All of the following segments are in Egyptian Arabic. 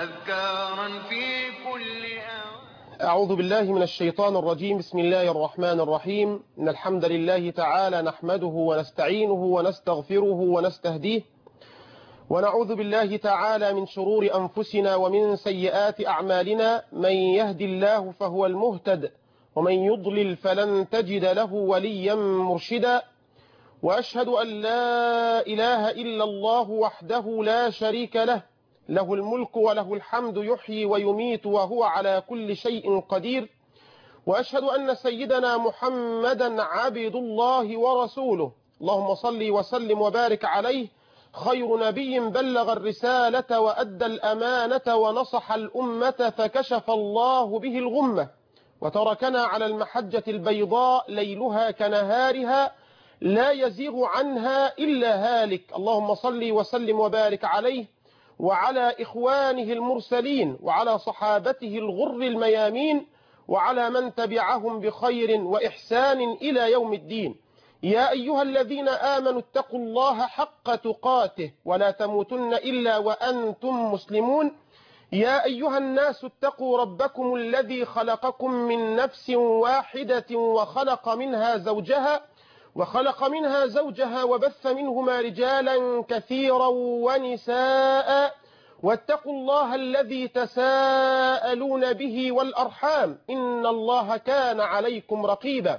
أذكارا في كل أوان أعوذ بالله من الشيطان الرجيم بسم الله الرحمن الرحيم إن الحمد لله تعالى نحمده ونستعينه ونستغفره ونستهديه ونعوذ بالله تعالى من شرور أنفسنا ومن سيئات أعمالنا من يهدي الله فهو المهتد ومن يضلل فلن تجد له وليا مرشدا وأشهد أن لا إله إلا الله وحده لا شريك له له الملك وله الحمد يحيي ويميت وهو على كل شيء قدير وأشهد أن سيدنا محمدا عبد الله ورسوله اللهم صل وسلم وبارك عليه خير نبي بلغ الرسالة وأدى الأمانة ونصح الأمة فكشف الله به الغمة وتركنا على المحجة البيضاء ليلها كنهارها لا يزيغ عنها إلا هالك اللهم صل وسلم وبارك عليه وعلى إخوانه المرسلين وعلى صحابته الغر الميامين وعلى من تبعهم بخير وإحسان إلى يوم الدين يا أيها الذين آمنوا اتقوا الله حق تقاته ولا تموتن إلا وأنتم مسلمون يا أيها الناس اتقوا ربكم الذي خلقكم من نفس واحدة وخلق منها زوجها وخلق منها زوجها وبث منهما رجالا كثيرا ونساء واتقوا الله الذي تساءلون به والأرحام إن الله كان عليكم رقيبا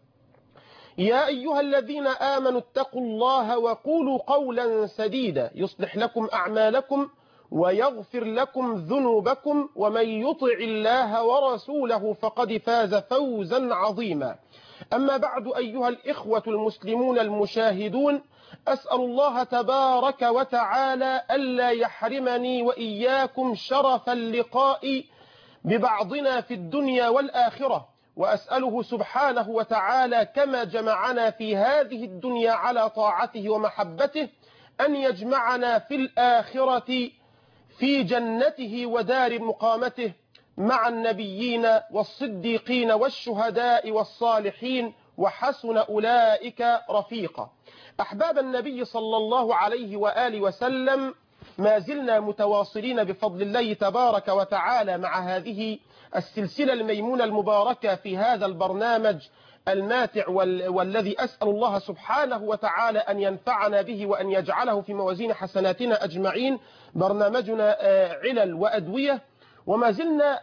يا أيها الذين آمنوا اتقوا الله وقولوا قولا سديدا يصلح لكم أعمالكم ويغفر لكم ذنوبكم ومن يطع الله ورسوله فقد فاز فوزا عظيما أما بعد أيها الإخوة المسلمون المشاهدون أسأل الله تبارك وتعالى ألا يحرمني وإياكم شرف اللقاء ببعضنا في الدنيا والآخرة وأسأله سبحانه وتعالى كما جمعنا في هذه الدنيا على طاعته ومحبته أن يجمعنا في الآخرة في جنته ودار مقامته مع النبيين والصديقين والشهداء والصالحين وحسن أولئك رفيقا أحباب النبي صلى الله عليه وآله وسلم ما زلنا متواصلين بفضل الله تبارك وتعالى مع هذه السلسلة الميمونة المباركة في هذا البرنامج الماتع وال... والذي أسأل الله سبحانه وتعالى أن ينفعنا به وأن يجعله في موازين حسناتنا أجمعين برنامجنا علل وأدوية وما زلنا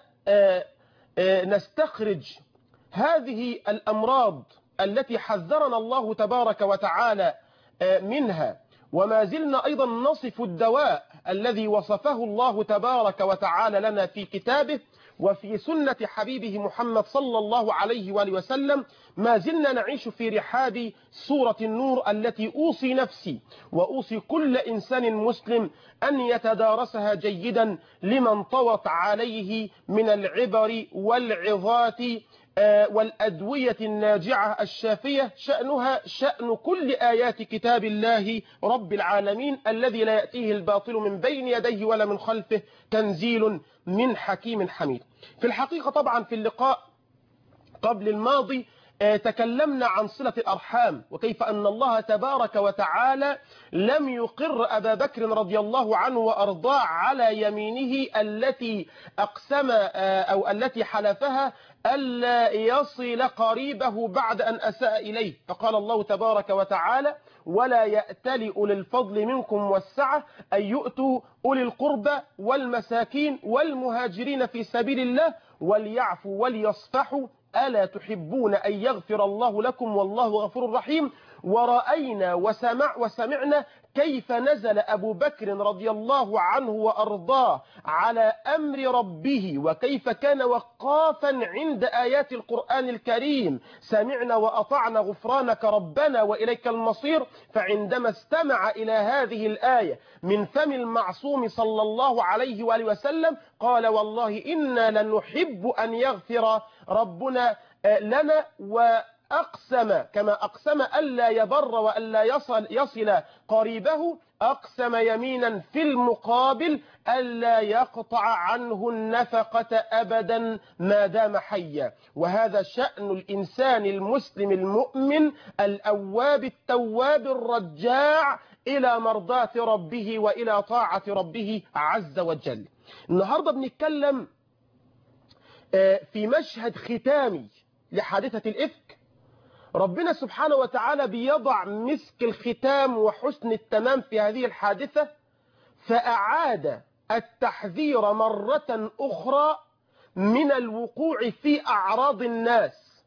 نستخرج هذه الأمراض التي حذرنا الله تبارك وتعالى منها وما زلنا أيضا نصف الدواء الذي وصفه الله تبارك وتعالى لنا في كتابه وفي سنة حبيبه محمد صلى الله عليه وآله وسلم ما زلنا نعيش في رحاب سورة النور التي أوصي نفسي وأوصي كل إنسان مسلم أن يتدارسها جيدا لمن طوت عليه من العبر والعظات والأدوية الناجعة الشافية شأنها شأن كل آيات كتاب الله رب العالمين الذي لا يأتيه الباطل من بين يديه ولا من خلفه تنزيل من حكيم حميد في الحقيقة طبعا في اللقاء قبل الماضي تكلمنا عن صلة الأرحام وكيف أن الله تبارك وتعالى لم يقر أبا بكر رضي الله عنه وأرضاه على يمينه التي أقسم أو التي حلفها ألا يصل قريبه بعد أن أساء إليه فقال الله تبارك وتعالى ولا يأتل أولي الفضل منكم والسعة أن يؤتوا أولي القربى والمساكين والمهاجرين في سبيل الله وليعفوا وليصفحوا ألا تحبون أن يغفر الله لكم والله غفور رحيم ورأينا وسمع وسمعنا كيف نزل أبو بكر رضي الله عنه وأرضاه على أمر ربه وكيف كان وقافا عند آيات القرآن الكريم سمعنا وأطعنا غفرانك ربنا وإليك المصير فعندما استمع إلى هذه الآية من فم المعصوم صلى الله عليه وآله وسلم قال والله إنا لنحب أن يغفر ربنا لنا و أقسم كما أقسم ألا يبر وألا يصل, يصل قريبه أقسم يمينا في المقابل ألا يقطع عنه النفقة أبدا ما دام حيا وهذا شأن الإنسان المسلم المؤمن الأواب التواب الرجاع إلى مرضاة ربه وإلى طاعة ربه عز وجل النهاردة بنتكلم في مشهد ختامي لحادثة الإفك ربنا سبحانه وتعالى بيضع مسك الختام وحسن التمام في هذه الحادثة فأعاد التحذير مرة أخرى من الوقوع في أعراض الناس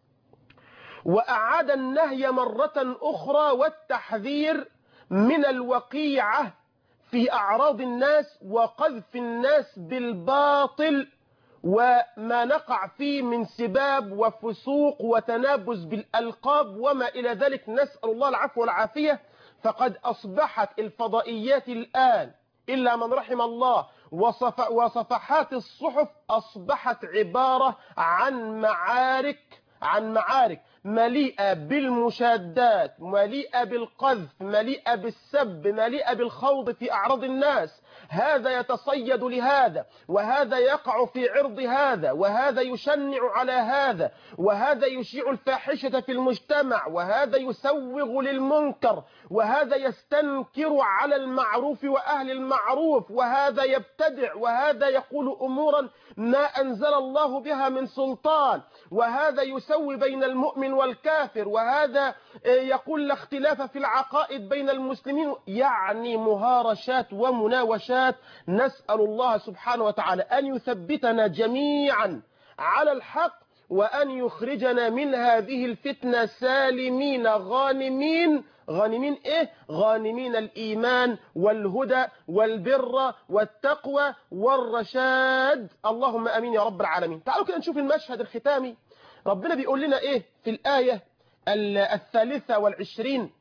وأعاد النهي مرة أخرى والتحذير من الوقيعة في أعراض الناس وقذف الناس بالباطل وما نقع فيه من سباب وفسوق وتنابز بالألقاب وما إلى ذلك نسأل الله العفو والعافية فقد أصبحت الفضائيات الآن إلا من رحم الله وصف وصفحات الصحف أصبحت عبارة عن معارك عن معارك مليئة بالمشادات مليئة بالقذف مليئة بالسب مليئة بالخوض في أعراض الناس هذا يتصيد لهذا وهذا يقع في عرض هذا وهذا يشنع على هذا وهذا يشيع الفاحشة في المجتمع وهذا يسوغ للمنكر وهذا يستنكر على المعروف وأهل المعروف وهذا يبتدع وهذا يقول أمورا ما أنزل الله بها من سلطان وهذا يسوي بين المؤمن والكافر وهذا يقول لا اختلاف في العقائد بين المسلمين يعني مهارشات ومناوشات نسأل الله سبحانه وتعالى أن يثبتنا جميعا على الحق وأن يخرجنا من هذه الفتنة سالمين غانمين غانمين ايه غانمين الايمان والهدى والبر والتقوى والرشاد اللهم امين يا رب العالمين تعالوا كده نشوف المشهد الختامي ربنا بيقول لنا ايه في الايه الثالثه والعشرين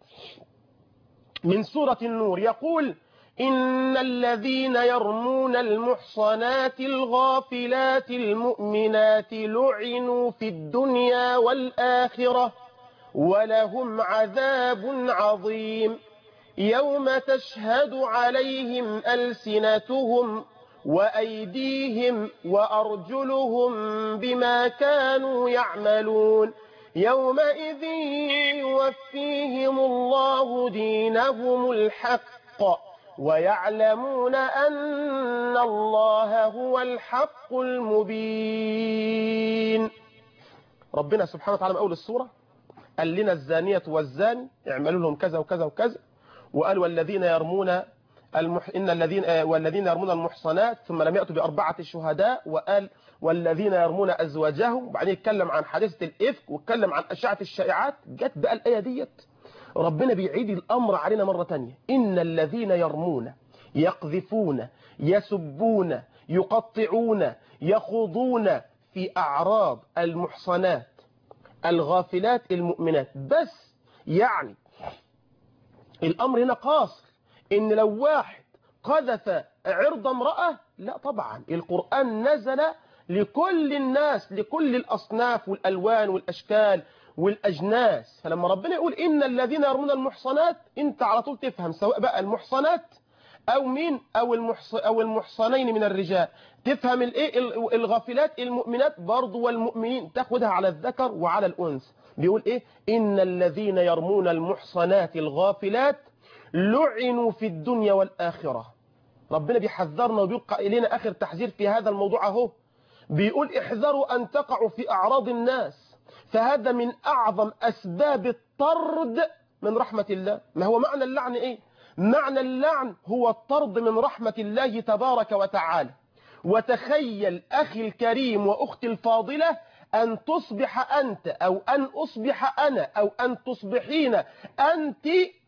من سوره النور يقول إن الذين يرمون المحصنات الغافلات المؤمنات لعنوا في الدنيا والآخرة ولهم عذاب عظيم يوم تشهد عليهم ألسنتهم وأيديهم وأرجلهم بما كانوا يعملون يومئذ يوفيهم الله دينهم الحق ويعلمون أن الله هو الحق المبين ربنا سبحانه وتعالى من أول السورة قال لنا الزانية والزاني اعملوا لهم كذا وكذا وكذا وقال والذين يرمون المح... إن الذين والذين يرمون المحصنات ثم لم يأتوا بأربعة شهداء وقال والذين يرمون أزواجهم وبعدين يتكلم عن حادثة الإفك واتكلم عن أشعة الشائعات جت بقى الآية ديت ربنا بيعيد الأمر علينا مرة تانية إن الذين يرمون يقذفون يسبون يقطعون يخوضون في أعراض المحصنات الغافلات المؤمنات بس يعني الأمر هنا قاصر إن لو واحد قذف عرض امرأة لا طبعا القرآن نزل لكل الناس لكل الأصناف والألوان والأشكال والأجناس فلما ربنا يقول إن الذين يرمون المحصنات أنت على طول تفهم سواء بقى المحصنات أو مين أو, المحص أو المحصنين من الرجال تفهم الايه الغافلات المؤمنات برضو والمؤمنين تاخدها على الذكر وعلى الأنثى بيقول إيه إن الذين يرمون المحصنات الغافلات لعنوا في الدنيا والآخرة ربنا بيحذرنا وبيقول إلينا آخر تحذير في هذا الموضوع أهو بيقول احذروا أن تقعوا في أعراض الناس فهذا من أعظم أسباب الطرد من رحمة الله ما هو معنى اللعن إيه معنى اللعن هو الطرد من رحمة الله تبارك وتعالى وتخيل أخي الكريم وأختي الفاضلة أن تصبح أنت أو أن أصبح أنا أو أن تصبحين أنت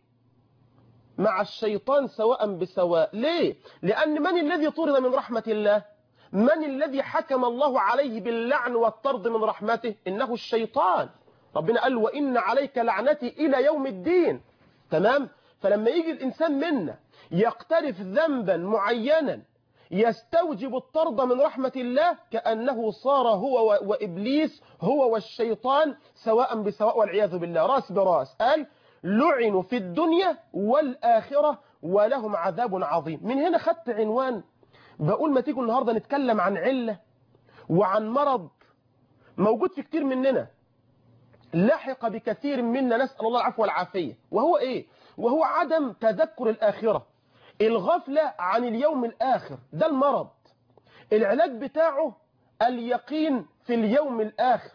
مع الشيطان سواء بسواء ليه؟ لأن من الذي طرد من رحمة الله؟ من الذي حكم الله عليه باللعن والطرد من رحمته إنه الشيطان ربنا قال وإن عليك لعنتي إلى يوم الدين تمام فلما يجي الإنسان منا يقترف ذنبا معينا يستوجب الطرد من رحمة الله كأنه صار هو وإبليس هو والشيطان سواء بسواء والعياذ بالله راس براس قال لعنوا في الدنيا والآخرة ولهم عذاب عظيم من هنا خدت عنوان بقول ما تيجوا النهاردة نتكلم عن علة وعن مرض موجود في كتير مننا لحق بكثير منا نسأل الله العفو والعافية وهو إيه؟ وهو عدم تذكر الآخرة الغفلة عن اليوم الآخر ده المرض العلاج بتاعه اليقين في اليوم الآخر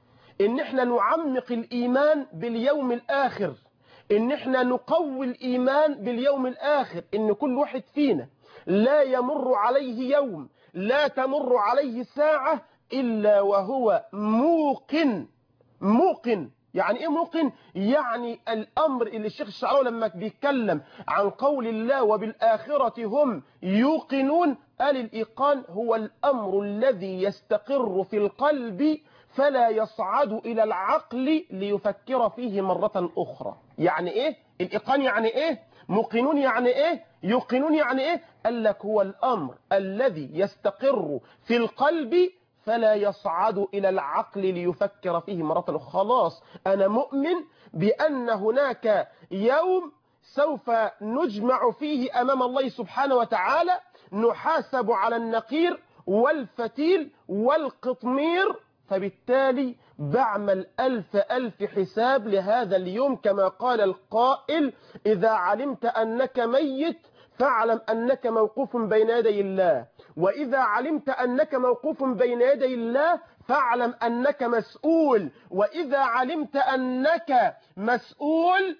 إن إحنا نعمق الإيمان باليوم الآخر إن إحنا نقوي الإيمان باليوم الآخر إن كل واحد فينا لا يمر عليه يوم لا تمر عليه ساعة إلا وهو موقن موقن يعني ايه موقن يعني الامر اللي الشيخ الشعراوي لما بيتكلم عن قول الله وبالاخره هم يوقنون قال الايقان هو الامر الذي يستقر في القلب فلا يصعد الى العقل ليفكر فيه مره اخرى يعني ايه الايقان يعني ايه موقنون يعني ايه يوقنون يعني ايه قال لك هو الامر الذي يستقر في القلب فلا يصعد إلى العقل ليفكر فيه مرة أخرى خلاص أنا مؤمن بأن هناك يوم سوف نجمع فيه أمام الله سبحانه وتعالى نحاسب على النقير والفتيل والقطمير فبالتالي بعمل ألف ألف حساب لهذا اليوم كما قال القائل إذا علمت أنك ميت فاعلم أنك موقوف بين يدي الله وإذا علمت أنك موقوف بين يدي الله فاعلم أنك مسؤول وإذا علمت أنك مسؤول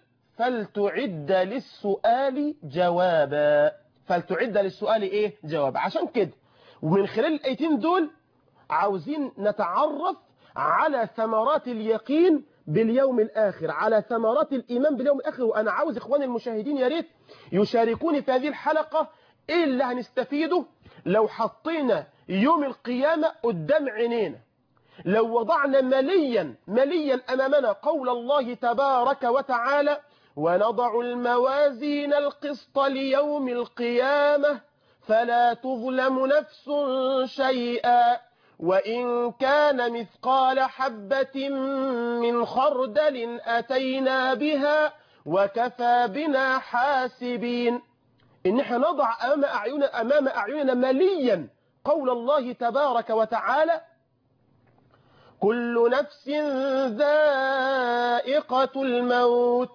فلتعد للسؤال جوابا فلتعد للسؤال إيه جوابا عشان كده ومن خلال الآيتين دول عاوزين نتعرف على ثمرات اليقين باليوم الآخر على ثمرات الإيمان باليوم الآخر وأنا عاوز إخواني المشاهدين يا ريت يشاركوني في هذه الحلقة إيه اللي هنستفيده لو حطينا يوم القيامة قدام عينينا لو وضعنا مليا مليا أمامنا قول الله تبارك وتعالى ونضع الموازين القسط ليوم القيامة فلا تظلم نفس شيئا وإن كان مثقال حبة من خردل أتينا بها وكفى بنا حاسبين إن احنا نضع أمام أعيننا, أمام أعيننا مليا قول الله تبارك وتعالى كل نفس ذائقة الموت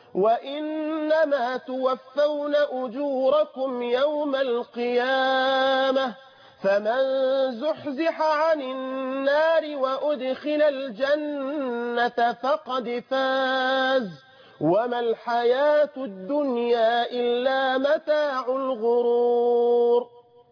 وإنما توفون أجوركم يوم القيامة فمن زحزح عن النار وأدخل الجنة فقد فاز وما الحياة الدنيا إلا متاع الغرور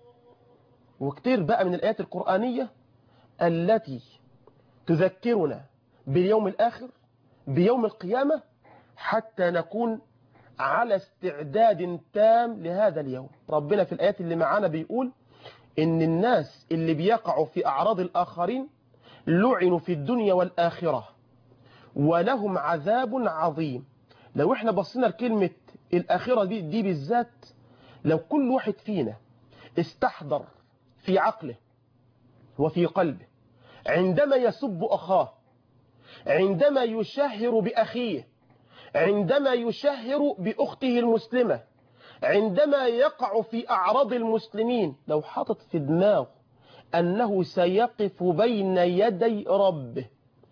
وكتير بقى من الآيات القرآنية التي تذكرنا باليوم الآخر بيوم القيامة حتى نكون على استعداد تام لهذا اليوم ربنا في الآيات اللي معانا بيقول إن الناس اللي بيقعوا في أعراض الآخرين لعنوا في الدنيا والآخرة ولهم عذاب عظيم لو احنا بصينا لكلمة الآخرة دي, دي بالذات لو كل واحد فينا استحضر في عقله وفي قلبه عندما يسب أخاه عندما يشهر بأخيه عندما يشهر بأخته المسلمة عندما يقع في أعراض المسلمين لو حاطط في دماغه أنه سيقف بين يدي ربه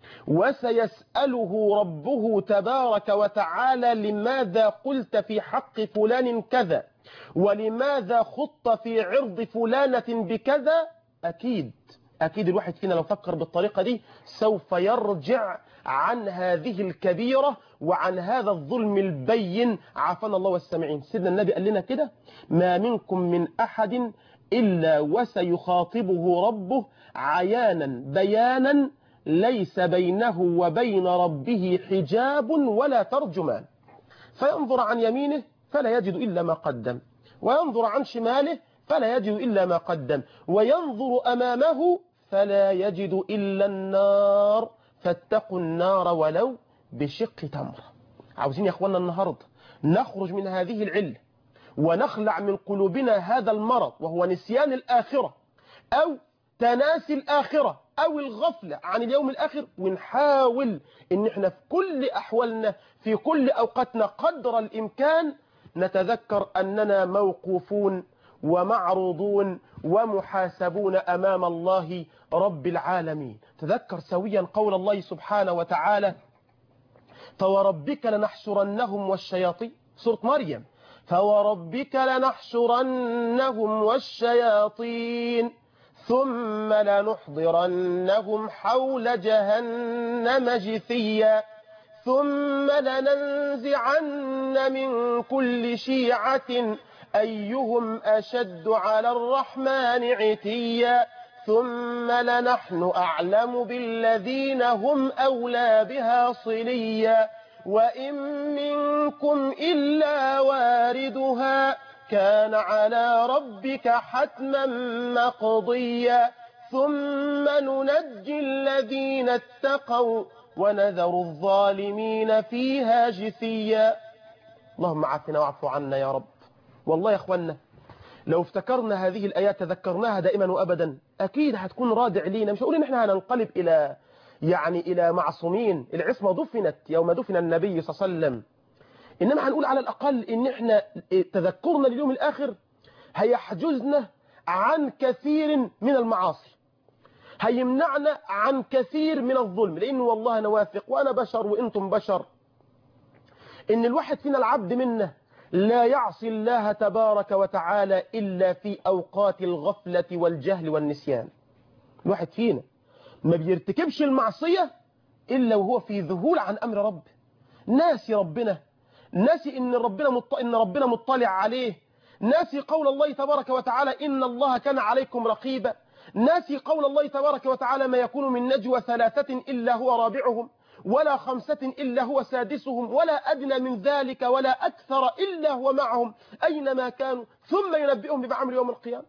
وسيسأله ربه تبارك وتعالى لماذا قلت في حق فلان كذا ولماذا خط في عرض فلانة بكذا أكيد أكيد الواحد فينا لو فكر بالطريقة دي سوف يرجع عن هذه الكبيرة وعن هذا الظلم البين عافانا الله والسامعين سيدنا النبي قال لنا كده ما منكم من أحد إلا وسيخاطبه ربه عيانا بيانا ليس بينه وبين ربه حجاب ولا ترجمان فينظر عن يمينه فلا يجد إلا ما قدم وينظر عن شماله فلا يجد إلا ما قدم وينظر أمامه فلا يجد إلا النار فاتقوا النار ولو بشق تمرة عاوزين يا أخوانا النهاردة نخرج من هذه العلة ونخلع من قلوبنا هذا المرض وهو نسيان الآخرة أو تناسي الآخرة أو الغفلة عن اليوم الآخر ونحاول إن احنا في كل أحوالنا في كل أوقاتنا قدر الإمكان نتذكر أننا موقوفون ومعروضون ومحاسبون أمام الله رب العالمين تذكر سويا قول الله سبحانه وتعالى فوربك لنحشرنهم والشياطين سورة مريم فوربك لنحشرنهم والشياطين ثم لنحضرنهم حول جهنم جثيا ثم لننزعن من كل شيعة أيهم أشد على الرحمن عتيا ثم لنحن أعلم بالذين هم أولى بها صليا وإن منكم إلا واردها كان على ربك حتما مقضيا ثم ننجي الذين اتقوا ونذر الظالمين فيها جثيا اللهم عافنا واعف عنا يا رب والله يا اخوانا لو افتكرنا هذه الآيات تذكرناها دائما وأبدا أكيد هتكون رادع لينا مش هقول إن احنا هننقلب إلى يعني إلى معصومين العصمة دفنت يوم دفن النبي صلى الله عليه وسلم إنما هنقول على الأقل إن احنا تذكرنا لليوم الآخر هيحجزنا عن كثير من المعاصي هيمنعنا عن كثير من الظلم لأن والله أنا واثق وأنا بشر وإنتم بشر إن الواحد فينا العبد منا لا يعصي الله تبارك وتعالى إلا في أوقات الغفلة والجهل والنسيان الواحد فينا ما بيرتكبش المعصية إلا وهو في ذهول عن أمر رب ناسي ربنا ناسي إن ربنا مط... إن ربنا مطلع عليه ناسي قول الله تبارك وتعالى إن الله كان عليكم رقيبا ناسي قول الله تبارك وتعالى ما يكون من نجوى ثلاثة إلا هو رابعهم ولا خمسة إلا هو سادسهم ولا أدنى من ذلك ولا أكثر إلا هو معهم أينما كانوا ثم ينبئهم بما عملوا يوم القيامة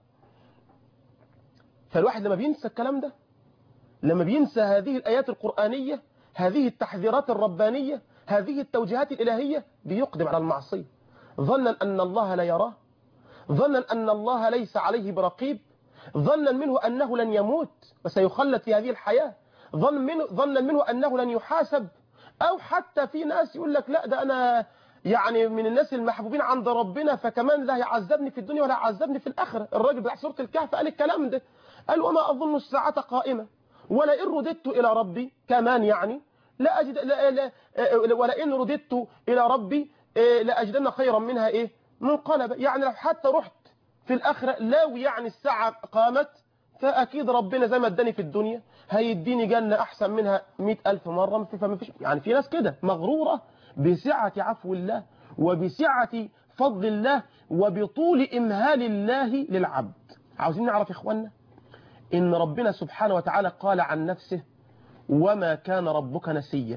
فالواحد لما بينسى الكلام ده لما بينسى هذه الآيات القرآنية هذه التحذيرات الربانية هذه التوجيهات الإلهية بيقدم على المعصية ظنا أن الله لا يراه ظنا أن الله ليس عليه برقيب ظنا منه أنه لن يموت وسيخلد في هذه الحياة ظن منه ظنا منه أنه لن يحاسب أو حتى في ناس يقول لك لا ده أنا يعني من الناس المحبوبين عند ربنا فكمان لا يعذبني في الدنيا ولا يعذبني في الآخرة الراجل بتاع سورة الكهف قال الكلام ده قال وما أظن الساعة قائمة ولئن رددت إلى ربي كمان يعني لا أجد لا لا ولئن رددت إلى ربي لأجدن خيرا منها إيه منقلبا يعني لو حتى رحت في الآخرة لو يعني الساعة قامت فأكيد ربنا زي ما اداني في الدنيا هيديني جنة أحسن منها مئة ألف مرة فما فيش يعني في ناس كده مغرورة بسعة عفو الله وبسعة فضل الله وبطول إمهال الله للعبد عاوزين نعرف يا إخوانا إن ربنا سبحانه وتعالى قال عن نفسه وما كان ربك نسيا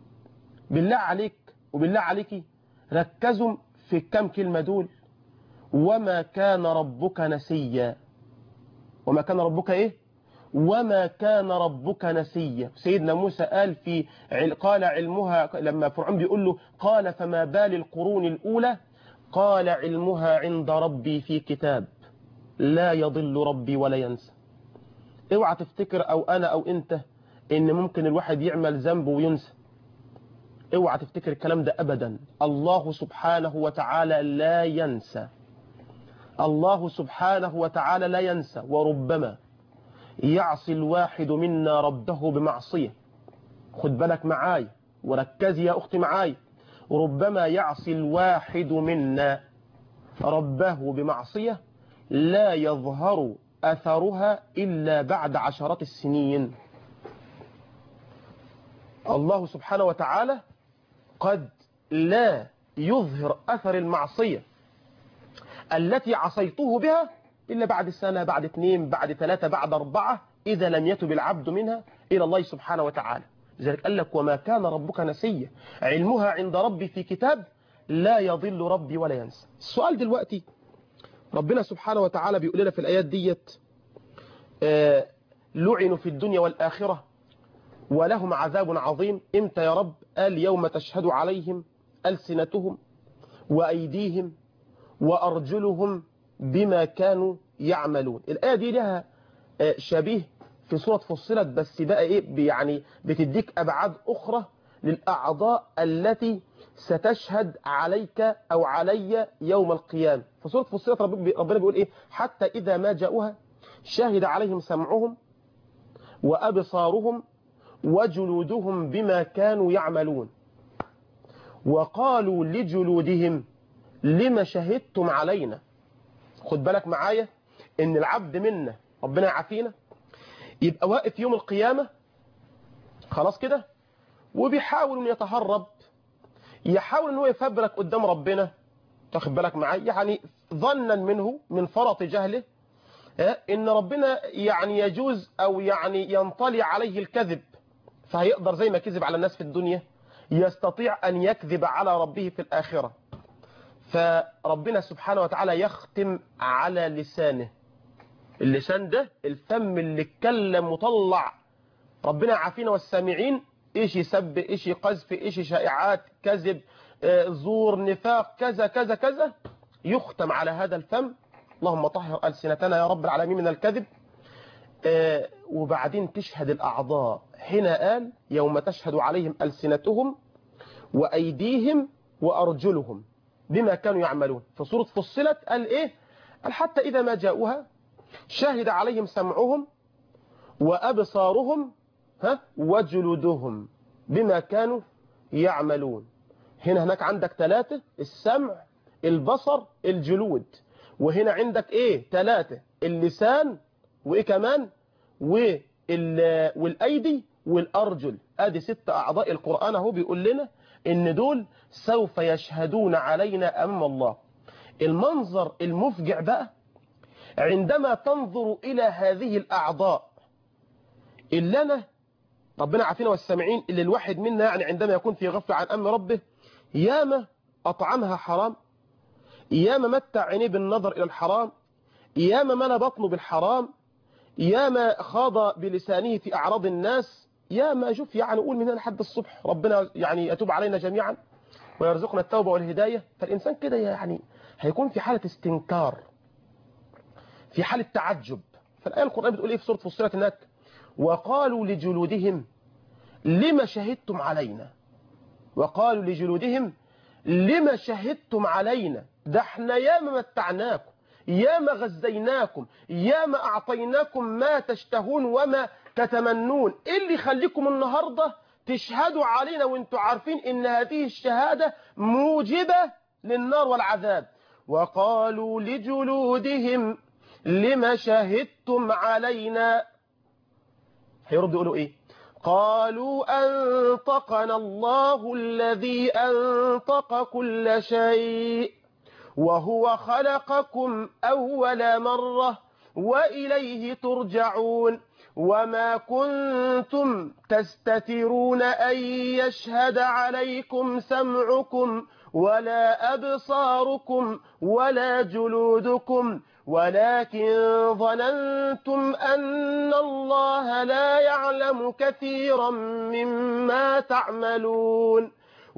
بالله عليك وبالله عليك ركزوا في كم كلمة دول وما كان ربك نسيا وما كان ربك ايه وما كان ربك نسيا سيدنا موسى قال في قال علمها لما فرعون بيقول له قال فما بال القرون الأولى قال علمها عند ربي في كتاب لا يضل ربي ولا ينسى اوعى تفتكر او انا او انت ان ممكن الواحد يعمل ذنب وينسى اوعى تفتكر الكلام ده ابدا الله سبحانه وتعالى لا ينسى الله سبحانه وتعالى لا ينسى وربما يعصي الواحد منا ربه بمعصية خد بالك معاي وركزي يا أختي معاي ربما يعصي الواحد منا ربه بمعصية لا يظهر أثرها إلا بعد عشرات السنين الله سبحانه وتعالى قد لا يظهر أثر المعصية التي عصيته بها إلا بعد سنة بعد اثنين بعد ثلاثة بعد أربعة إذا لم يتب العبد منها إلى الله سبحانه وتعالى لذلك قال لك وما كان ربك نسيا علمها عند ربي في كتاب لا يضل ربي ولا ينسى السؤال دلوقتي ربنا سبحانه وتعالى بيقول لنا في الآيات ديت آه لعنوا في الدنيا والآخرة ولهم عذاب عظيم امتى يا رب قال يوم تشهد عليهم ألسنتهم وأيديهم وأرجلهم بما كانوا يعملون الآية دي لها شبيه في سورة فصلت بس بقى إيه يعني بتديك أبعاد أخرى للأعضاء التي ستشهد عليك أو علي يوم القيامة في سورة فصيلة ربنا بيقول إيه حتى إذا ما جاءوها شهد عليهم سمعهم وأبصارهم وجلودهم بما كانوا يعملون وقالوا لجلودهم لما شهدتم علينا خد بالك معايا ان العبد منا ربنا يعافينا يبقى واقف يوم القيامة خلاص كده وبيحاول انه يتهرب يحاول انه يفبرك قدام ربنا تاخد بالك معايا يعني ظنا منه من فرط جهله ان ربنا يعني يجوز او يعني ينطلي عليه الكذب فهيقدر زي ما كذب على الناس في الدنيا يستطيع ان يكذب على ربه في الاخره فربنا سبحانه وتعالى يختم على لسانه اللسان ده الفم اللي اتكلم وطلع ربنا عافينا والسامعين ايش يسب ايش قذف ايش شائعات كذب آه، زور نفاق كذا كذا كذا يختم على هذا الفم اللهم طهر ألسنتنا يا رب العالمين من الكذب آه، وبعدين تشهد الأعضاء هنا قال يوم تشهد عليهم ألسنتهم وأيديهم وأرجلهم بما كانوا يعملون في سورة فصلت قال إيه قال حتى إذا ما جاءوها شهد عليهم سمعهم وأبصارهم ها وجلودهم بما كانوا يعملون هنا هناك عندك ثلاثة السمع البصر الجلود وهنا عندك ايه ثلاثة اللسان وايه كمان وال... والايدي والارجل ادي ست اعضاء القرآن اهو بيقول لنا ان دول سوف يشهدون علينا امام الله المنظر المفجع بقى عندما تنظر الى هذه الاعضاء اللي انا ربنا عافينا والسامعين اللي الواحد منا يعني عندما يكون في غفلة عن امر ربه ياما اطعمها حرام ياما متع عينيه بالنظر إلى الحرام ياما ملا بطنه بالحرام ياما خاض بلسانه في أعراض الناس ياما شوف يعني قول من هنا لحد الصبح ربنا يعني يتوب علينا جميعا ويرزقنا التوبة والهداية فالإنسان كده يعني هيكون في حالة استنكار في حالة تعجب فالآية القرآن بتقول إيه في سورة فصلت هناك وقالوا لجلودهم لما شهدتم علينا وقالوا لجلودهم لما شهدتم علينا ده احنا ياما متعناكم ياما غزيناكم ياما أعطيناكم ما تشتهون وما تتمنون ايه اللي يخليكم النهاردة تشهدوا علينا وانتوا عارفين ان هذه الشهادة موجبة للنار والعذاب وقالوا لجلودهم لما شهدتم علينا هيرد يقولوا ايه قالوا أنطقنا الله الذي أنطق كل شيء وهو خلقكم أول مرة وإليه ترجعون وما كنتم تستترون أن يشهد عليكم سمعكم ولا أبصاركم ولا جلودكم ولكن ظننتم أن الله لا يعلم كثيرا مما تعملون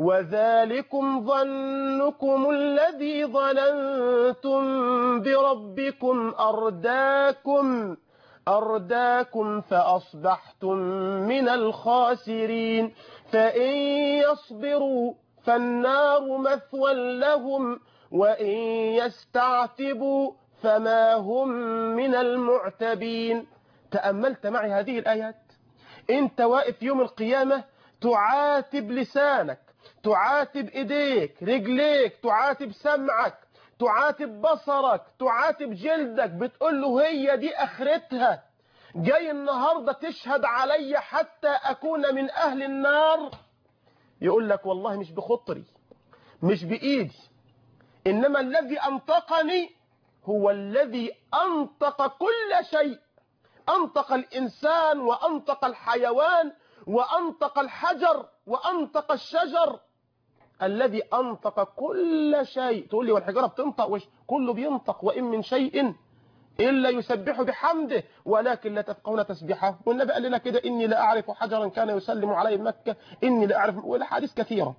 وذلكم ظنكم الذي ظننتم بربكم أرداكم أرداكم فأصبحتم من الخاسرين فإن يصبروا فالنار مثوى لهم وإن يستعتبوا فما هم من المعتبين تأملت معي هذه الآيات انت واقف يوم القيامة تعاتب لسانك تعاتب ايديك رجليك تعاتب سمعك تعاتب بصرك تعاتب جلدك بتقول له هي دي اخرتها جاي النهاردة تشهد علي حتى اكون من اهل النار يقول لك والله مش بخطري مش بايدي انما الذي انطقني هو الذي انطق كل شيء انطق الانسان وانطق الحيوان وانطق الحجر وانطق الشجر الذي أنطق كل شيء تقول لي والحجارة بتنطق وش كله بينطق وإن من شيء إلا يسبح بحمده ولكن لا تفقهون تسبيحه والنبي قال لنا كده إني لا أعرف حجرا كان يسلم عليه مكة إني لا أعرف والحديث كثيرة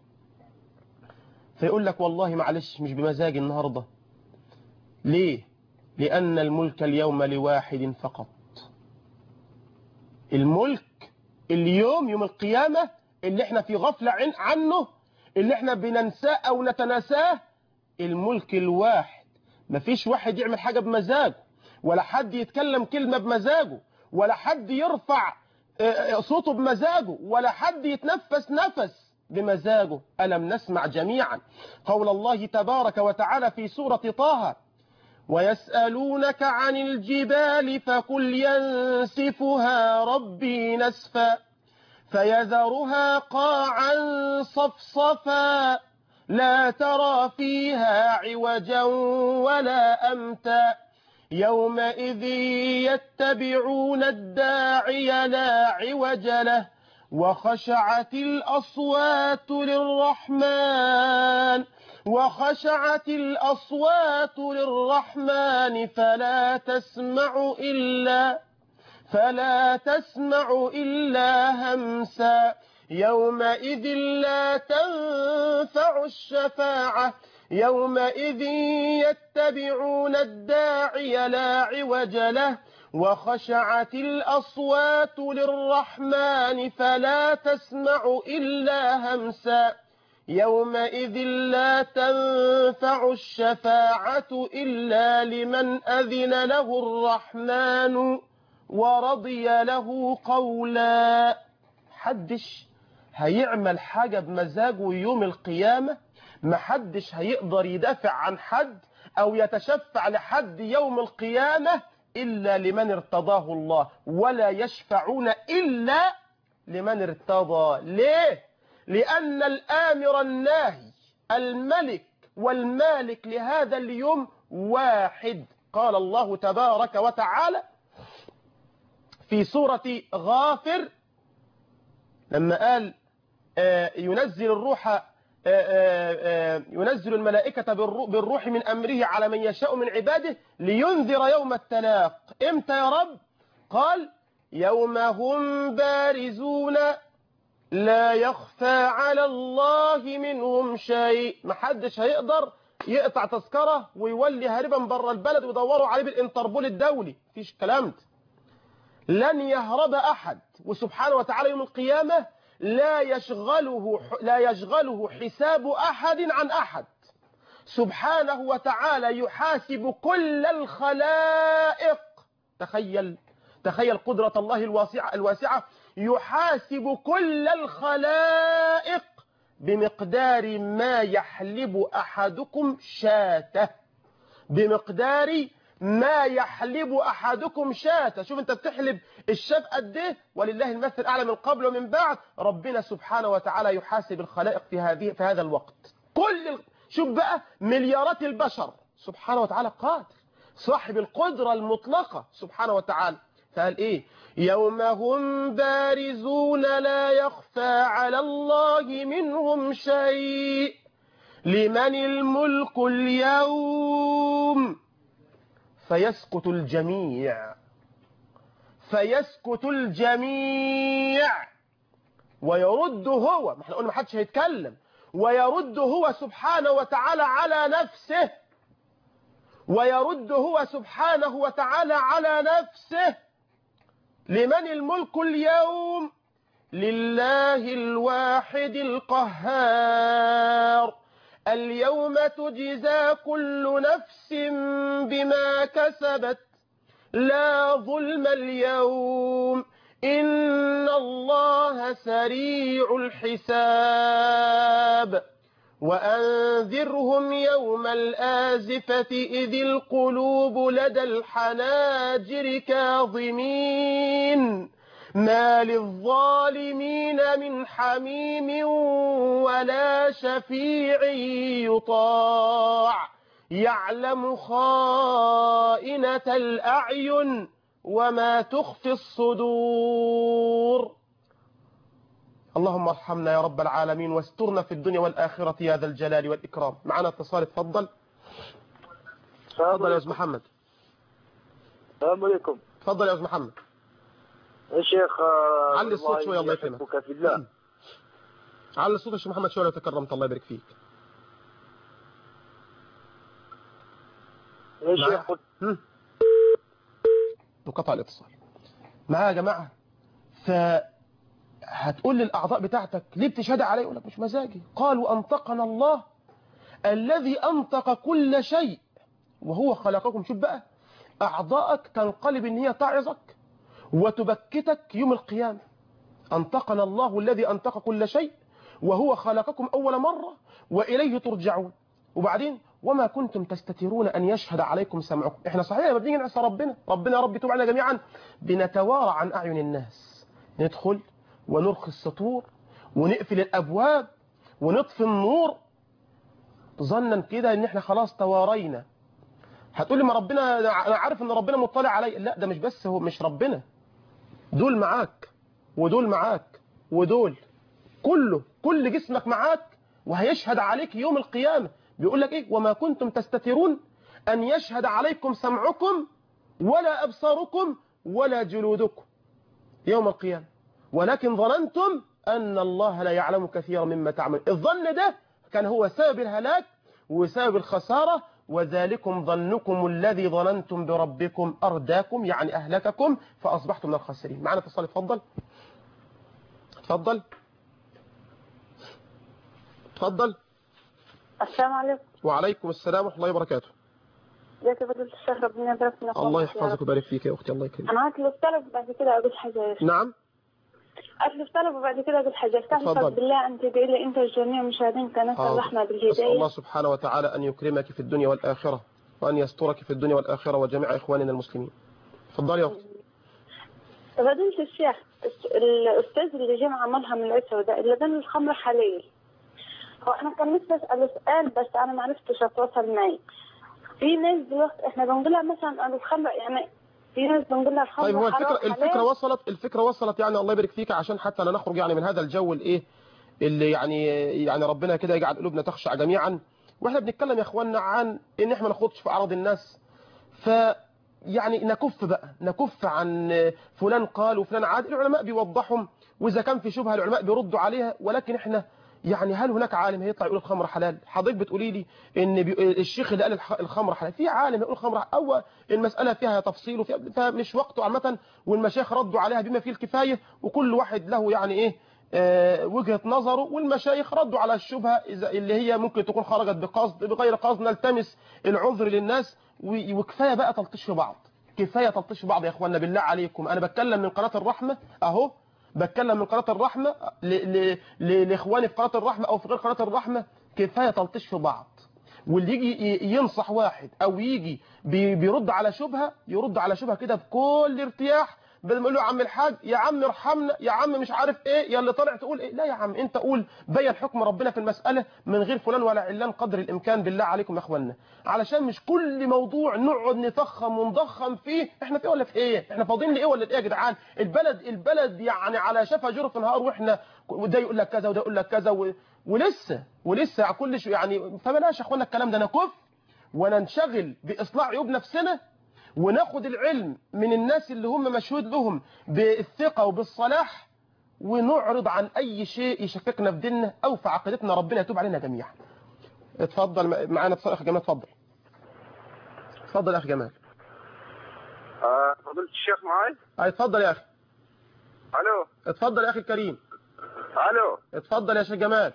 فيقول لك والله معلش مش بمزاجي النهاردة ليه لأن الملك اليوم لواحد فقط الملك اليوم يوم القيامة اللي احنا في غفلة عن عنه اللي احنا بننساه او نتناساه الملك الواحد مفيش واحد يعمل حاجة بمزاجه ولا حد يتكلم كلمة بمزاجه ولا حد يرفع صوته بمزاجه ولا حد يتنفس نفس بمزاجه ألم نسمع جميعا قول الله تبارك وتعالى في سورة طه ويسألونك عن الجبال فقل ينسفها ربي نسفا فيذرها قاعا صفصفا لا ترى فيها عوجا ولا أمتا يومئذ يتبعون الداعي لا عوج له وخشعت الأصوات للرحمن وخشعت الأصوات للرحمن فلا تسمع إلا فلا تسمع إلا همسا يومئذ لا تنفع الشفاعة يومئذ يتبعون الداعي لا عوج له وخشعت الأصوات للرحمن فلا تسمع إلا همسا يومئذ لا تنفع الشفاعة إلا لمن أذن له الرحمن ورضي له قولا حدش هيعمل حاجة بمزاجه يوم القيامة محدش هيقدر يدافع عن حد أو يتشفع لحد يوم القيامة إلا لمن ارتضاه الله ولا يشفعون إلا لمن ارتضى ليه؟ لأن الآمر الناهي الملك والمالك لهذا اليوم واحد قال الله تبارك وتعالى في سورة غافر لما قال ينزل الروح ينزل الملائكة بالروح من أمره على من يشاء من عباده لينذر يوم التلاق امتى يا رب قال يوم هم بارزون لا يخفى على الله منهم شيء محدش هيقدر يقطع تذكرة ويولي هاربا بره البلد ويدوروا عليه بالانتربول الدولي مفيش كلام ده لن يهرب أحد وسبحانه وتعالى يوم القيامة لا يشغله لا يشغله حساب أحد عن أحد سبحانه وتعالى يحاسب كل الخلائق تخيل تخيل قدرة الله الواسعة الواسعة يحاسب كل الخلائق بمقدار ما يحلب أحدكم شاته بمقدار ما يحلب أحدكم شاة شوف انت بتحلب الشاة قد ايه ولله المثل الأعلى من قبل ومن بعد ربنا سبحانه وتعالى يحاسب الخلائق في هذه في هذا الوقت كل ال... شوف بقى مليارات البشر سبحانه وتعالى قادر صاحب القدرة المطلقة سبحانه وتعالى فقال ايه يوم هم بارزون لا يخفى على الله منهم شيء لمن الملك اليوم فيسكت الجميع فيسكت الجميع ويرد هو ما احنا قلنا ما حدش هيتكلم ويرد هو سبحانه وتعالى على نفسه ويرد هو سبحانه وتعالى على نفسه لمن الملك اليوم لله الواحد القهار اليوم تجزى كل نفس بما كسبت لا ظلم اليوم إن الله سريع الحساب وأنذرهم يوم الآزفة إذ القلوب لدى الحناجر كاظمين ما للظالمين من حميم ولا شفيع يطاع يعلم خائنة الأعين وما تخفي الصدور اللهم ارحمنا يا رب العالمين واسترنا في الدنيا والآخرة يا ذا الجلال والإكرام معنا اتصال اتفضل تفضل يا أستاذ محمد السلام عليكم تفضل يا أستاذ محمد يا شيخ علي الصوت شوية الله يكرمك يحبك في الله على الصوت يا شيخ محمد شوية لو تكرمت الله يبارك فيك يا شيخ قلت هم. انقطع الاتصال معايا يا جماعة ف هتقول للأعضاء بتاعتك ليه بتشهد علي يقول لك مش مزاجي قال وأنطقنا الله الذي أنطق كل شيء وهو خلقكم شوف بقى أعضائك تنقلب إن هي تعظك وتبكتك يوم القيامة أنطقنا الله الذي أنطق كل شيء وهو خلقكم أول مرة وإليه ترجعون وبعدين وما كنتم تستترون أن يشهد عليكم سمعكم إحنا صحيح لما بنيجي نعصى ربنا ربنا يا رب يتوب علينا جميعا بنتوارى عن أعين الناس ندخل ونرخي السطور ونقفل الأبواب ونطفي النور ظنا كده ان احنا خلاص توارينا هتقولي ما ربنا انا عارف ان ربنا مطلع علي لا ده مش بس هو مش ربنا دول معاك ودول معاك ودول كله كل جسمك معاك وهيشهد عليك يوم القيامة بيقول لك ايه وما كنتم تستترون ان يشهد عليكم سمعكم ولا ابصاركم ولا جلودكم يوم القيامة ولكن ظننتم ان الله لا يعلم كثيرا مما تعمل الظن ده كان هو سبب الهلاك وسبب الخسارة وذلكم ظنكم الذي ظننتم بربكم أرداكم يعني أهلككم فأصبحتم من الخاسرين معنا اتصال اتفضل اتفضل اتفضل السلام عليكم وعليكم السلام ورحمة الله وبركاته ازيك يا فضيلة الشيخ ربنا يبارك فينا الله يحفظك ويبارك فيك يا أختي الله يكرمك انا هطلب طلب بعد كده اقول حاجة يا شيخ نعم اطلب طلب وبعد كده اقول حاجة اتفضل. استغفر بالله ان تدعي لي انت وجميع مشاهدين قناة حاضر. الرحمة أسأل بالهداية الله سبحانه وتعالى أن يكرمك في الدنيا والآخرة وأن يسترك في الدنيا والآخرة وجميع إخواننا المسلمين اتفضلي يا أختي فضيلة الشيخ الس- الأستاذ اللي جمع عملها من العشرة ده اللي بين الخمر حليل هو أنا كان نفسي أسأله سؤال بس أنا ما عرفتش أتواصل معي في ناس دلوقتي إحنا بنقول لها مثلا أنا الخمر يعني في ناس بنقول لها الخمر طيب هو حرام الفكرة الفكرة حلال. وصلت الفكرة وصلت يعني الله يبارك فيك عشان حتى لا نخرج يعني من هذا الجو الايه اللي يعني يعني ربنا كده يجعل قلوبنا تخشع جميعا واحنا بنتكلم يا اخواننا عن ان احنا ما ناخدش في اعراض الناس ف يعني نكف بقى نكف عن فلان قال وفلان عاد العلماء بيوضحهم واذا كان في شبهه العلماء بيردوا عليها ولكن احنا يعني هل هناك عالم هيطلع يقول الخمر حلال حضرتك بتقولي لي ان بي... الشيخ اللي قال الخ- الخمر حلال في عالم يقول الخمر حلال او المساله فيها تفصيل وفيها فمش وقته عامه والمشايخ ردوا عليها بما فيه الكفايه وكل واحد له يعني ايه آه، وجهة نظره والمشايخ ردوا على الشبهة إذا اللي هي ممكن تكون خرجت بقصد بغير قصد نلتمس العذر للناس و- وكفاية بقى تلطش في بعض كفاية تلطش في بعض يا اخوانا بالله عليكم انا بتكلم من قناة الرحمة اهو بتكلم من قناة الرحمة ل... ل... ل... لاخواني في قناة الرحمة او في غير قناة الرحمة كفاية تلطش في بعض واللي يجي ي- ينصح واحد او يجي بي- بيرد على شبهة يرد على شبهة كده بكل ارتياح بدل ما يقول له يا عم الحاج يا عم ارحمنا يا عم مش عارف ايه يا اللي طالع تقول ايه لا يا عم انت قول بين حكم ربنا في المسألة من غير فلان ولا علان قدر الامكان بالله عليكم يا اخوانا علشان مش كل موضوع نقعد نفخم ونضخم فيه احنا في ولا في ايه احنا فاضيين لايه ولا لايه يا جدعان البلد البلد يعني على شفا جرف نهار واحنا وده يقول لك كذا وده يقول لك كذا و... ولسه ولسه على كل شيء يعني فبلاش يا اخوانا الكلام ده نكف وننشغل باصلاح عيوب نفسنا وناخد العلم من الناس اللي هم مشهود لهم بالثقة وبالصلاح ونعرض عن أي شيء يشككنا في ديننا أو في عقيدتنا ربنا يتوب علينا جميعا اتفضل معانا اتصال أخي جمال اتفضل اتفضل يا أخي جمال آه، فضيلة الشيخ معاي أي اتفضل يا أخي الو اتفضل يا أخي الكريم الو اتفضل يا شيخ جمال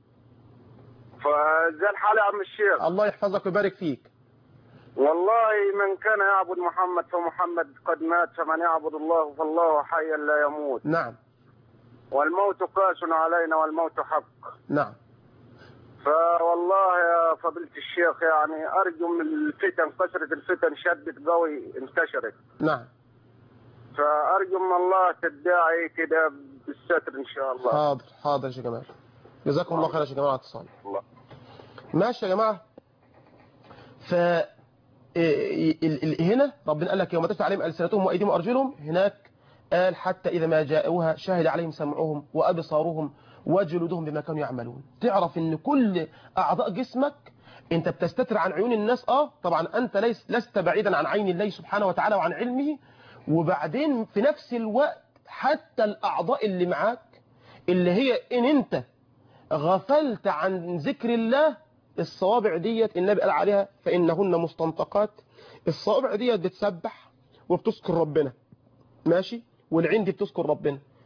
فزي الحال يا عم الشيخ الله يحفظك ويبارك فيك والله من كان يعبد محمد فمحمد قد مات فمن يعبد الله فالله حي لا يموت نعم والموت قاس علينا والموت حق نعم فوالله يا فضيلة الشيخ يعني أرجو من الفتن كثرة الفتن شدت قوي انتشرت نعم فأرجو من الله تدعي كده بالستر إن شاء الله حاضر حاضر يا شيخ جمال جزاكم الله خير يا شيخ جمال على الاتصال الله ماشي يا جماعة ف ال- ال- ال- هنا ربنا قال لك يوم تشفع عليهم ألسنتهم وأيديهم وأرجلهم هناك قال حتى إذا ما جاءوها شهد عليهم سمعهم وأبصارهم وجلودهم بما كانوا يعملون تعرف ان كل أعضاء جسمك انت بتستتر عن عيون الناس اه طبعا انت ليس لست بعيدا عن عين الله سبحانه وتعالى وعن علمه وبعدين في نفس الوقت حتى الأعضاء اللي معاك اللي هي ان انت غفلت عن ذكر الله الصوابع ديت النبي قال عليها فإنهن مستنطقات الصوابع ديت بتسبح وبتذكر ربنا ماشي والعين دي بتذكر ربنا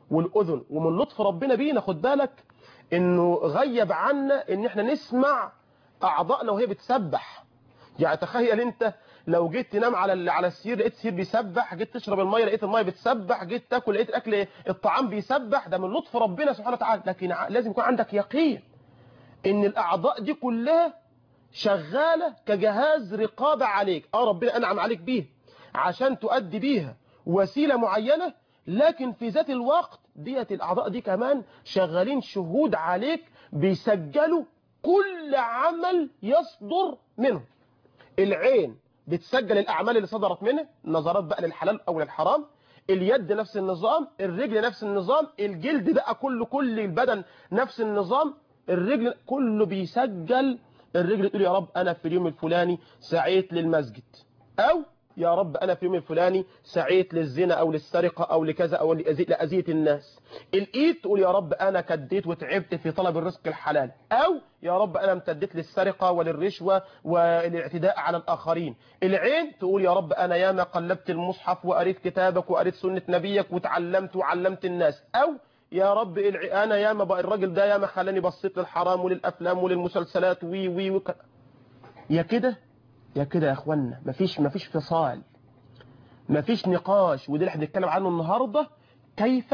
والاذن ومن لطف ربنا بينا خد بالك انه غيب عنا ان احنا نسمع اعضائنا وهي بتسبح يعني تخيل انت لو جيت تنام على ال- على السرير لقيت السرير بيسبح جيت تشرب الميه لقيت الميه بتسبح جيت تاكل لقيت الاكل الطعام بيسبح ده من لطف ربنا سبحانه وتعالى لكن ع- لازم يكون عندك يقين ان الاعضاء دي كلها شغاله كجهاز رقابه عليك اه ربنا انعم عليك بيها عشان تؤدي بيها وسيله معينه لكن في ذات الوقت ديت الاعضاء دي كمان شغالين شهود عليك بيسجلوا كل عمل يصدر منه العين بتسجل الاعمال اللي صدرت منه النظرات بقى للحلال او للحرام اليد نفس النظام الرجل نفس النظام الجلد بقى كله كل البدن نفس النظام الرجل كله بيسجل الرجل تقول يا رب انا في اليوم الفلاني سعيت للمسجد او يا رب انا في اليوم الفلاني سعيت للزنا او للسرقه او لكذا او لأذي- لاذيه الناس الايد تقول يا رب انا كديت وتعبت في طلب الرزق الحلال او يا رب انا امتدت للسرقه وللرشوه والاعتداء على الاخرين العين تقول يا رب انا ياما قلبت المصحف وقريت كتابك وقريت سنه نبيك وتعلمت وعلمت الناس او يا رب الع- انا ياما بقى الراجل ده ياما خلاني بصيت للحرام وللافلام وللمسلسلات وي وي وك... يا كده يا كده يا اخوانا مفيش مفيش فصال مفيش نقاش وده اللي احنا بنتكلم عنه النهارده كيف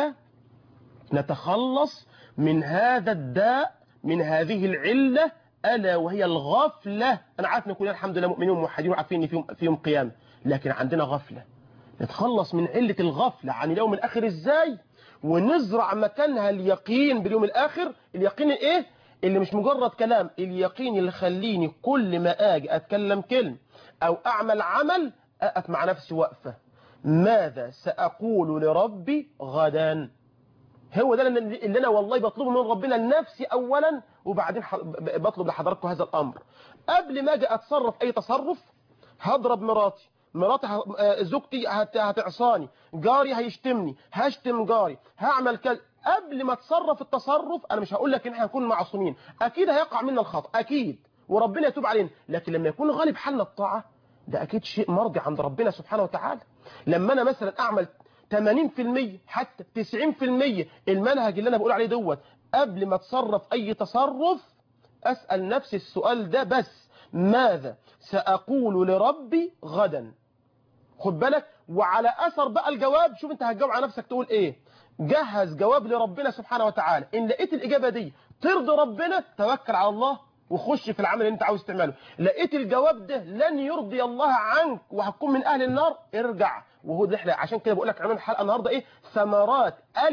نتخلص من هذا الداء من هذه العله الا وهي الغفله انا عارف ان كلنا الحمد لله مؤمنين وموحدين وعارفين ان فيهم فيهم قيامه لكن عندنا غفله نتخلص من علة الغفلة عن اليوم الآخر إزاي ونزرع مكانها اليقين باليوم الآخر اليقين إيه اللي مش مجرد كلام اليقين اللي يخليني كل ما أجي أتكلم كلمة أو أعمل عمل أقف مع نفسي وقفة ماذا سأقول لربي غدا هو ده اللي اللي انا والله بطلبه من ربنا لنفسي اولا وبعدين ح- ب- بطلب لحضراتكم هذا الامر قبل ما اجي اتصرف اي تصرف هضرب مراتي مراتي ه- آه، زوجتي هت- هتعصاني جاري هيشتمني هشتم جاري هعمل كذا قبل ما اتصرف التصرف انا مش هقول لك ان احنا هنكون معصومين اكيد هيقع منا الخطا اكيد وربنا يتوب علينا لكن لما يكون غالب حالنا الطاعه ده اكيد شيء مرضي عند ربنا سبحانه وتعالى لما انا مثلا اعمل 80% حتى 90% المنهج اللي انا بقول عليه دوت قبل ما اتصرف اي تصرف اسال نفسي السؤال ده بس ماذا ساقول لربي غدا خد بالك وعلى اثر بقى الجواب شوف انت هتجاوب على نفسك تقول ايه جهز جواب لربنا سبحانه وتعالى ان لقيت الاجابه دي ترضي ربنا توكل على الله وخش في العمل اللي انت عاوز تعمله لقيت الجواب ده لن يرضي الله عنك وهتكون من اهل النار ارجع وهو ده احنا عشان كده بقول لك عنوان الحلقه النهارده ايه ثمرات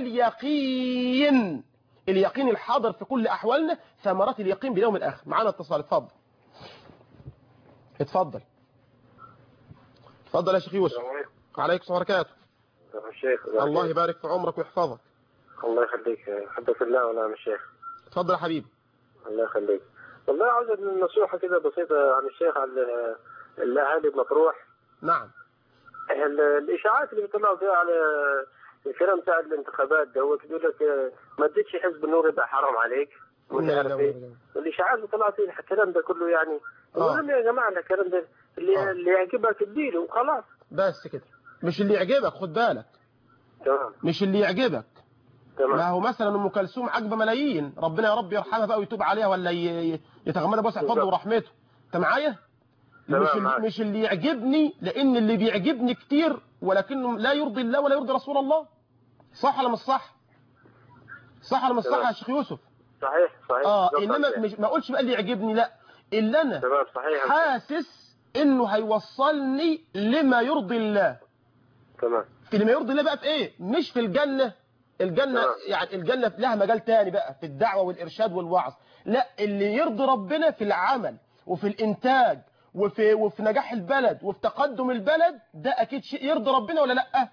اليقين اليقين الحاضر في كل احوالنا ثمرات اليقين باليوم الاخر معانا اتصال اتفضل اتفضل اتفضل يا شيخ يوسف عليكم السلام وبركاته الشيخ الله يبارك في عمرك ويحفظك الله يخليك حبك الله ونعم الشيخ اتفضل يا حبيبي الله يخليك والله عاوز نصيحة كده بسيطة عن الشيخ عن الأهالي بمطروح نعم ال- الإشاعات اللي بيطلعوا فيها على الكلام بتاع الانتخابات دوت بيقول لك آه، ما اديتش حزب النور يبقى حرام عليك ومش لا، عارف لا، ايه لا، لا. والإشاعات اللي طلعت فيه الكلام ده كله يعني آه. يقول لهم يا جماعة ده الكلام ده اللي آه. اللي يعجبك اديله وخلاص بس كده مش اللي يعجبك خد بالك تمام مش اللي يعجبك ما تمام هو مثلا ام كلثوم عاجبه ملايين ربنا يا رب يرحمها بقى ويتوب عليها ولا ي- ي- يتغمدها بوسع فضله بالظبط. ورحمته انت معايا تمام، مش اللي معاك. مش اللي يعجبني لان اللي بيعجبني كتير ولكنه لا يرضي الله ولا يرضي رسول الله صح ولا مش صح صح ولا مش صح تمام. يا شيخ يوسف صحيح صحيح اه بالظبط انما عليك. مش ما اقولش بقى اللي يعجبني لا اللي انا تمام صحيح حاسس انه هيوصلني لما يرضي الله تمام في اللي ما يرضي الله بقى في ايه مش في الجنة الجنة نعم. يعني الجنة لها مجال تاني بقى في الدعوة والإرشاد والوعظ لا اللي يرضي ربنا في العمل وفي الإنتاج وفي وفي نجاح البلد وفي تقدم البلد ده أكيد شيء يرضي ربنا ولا لأ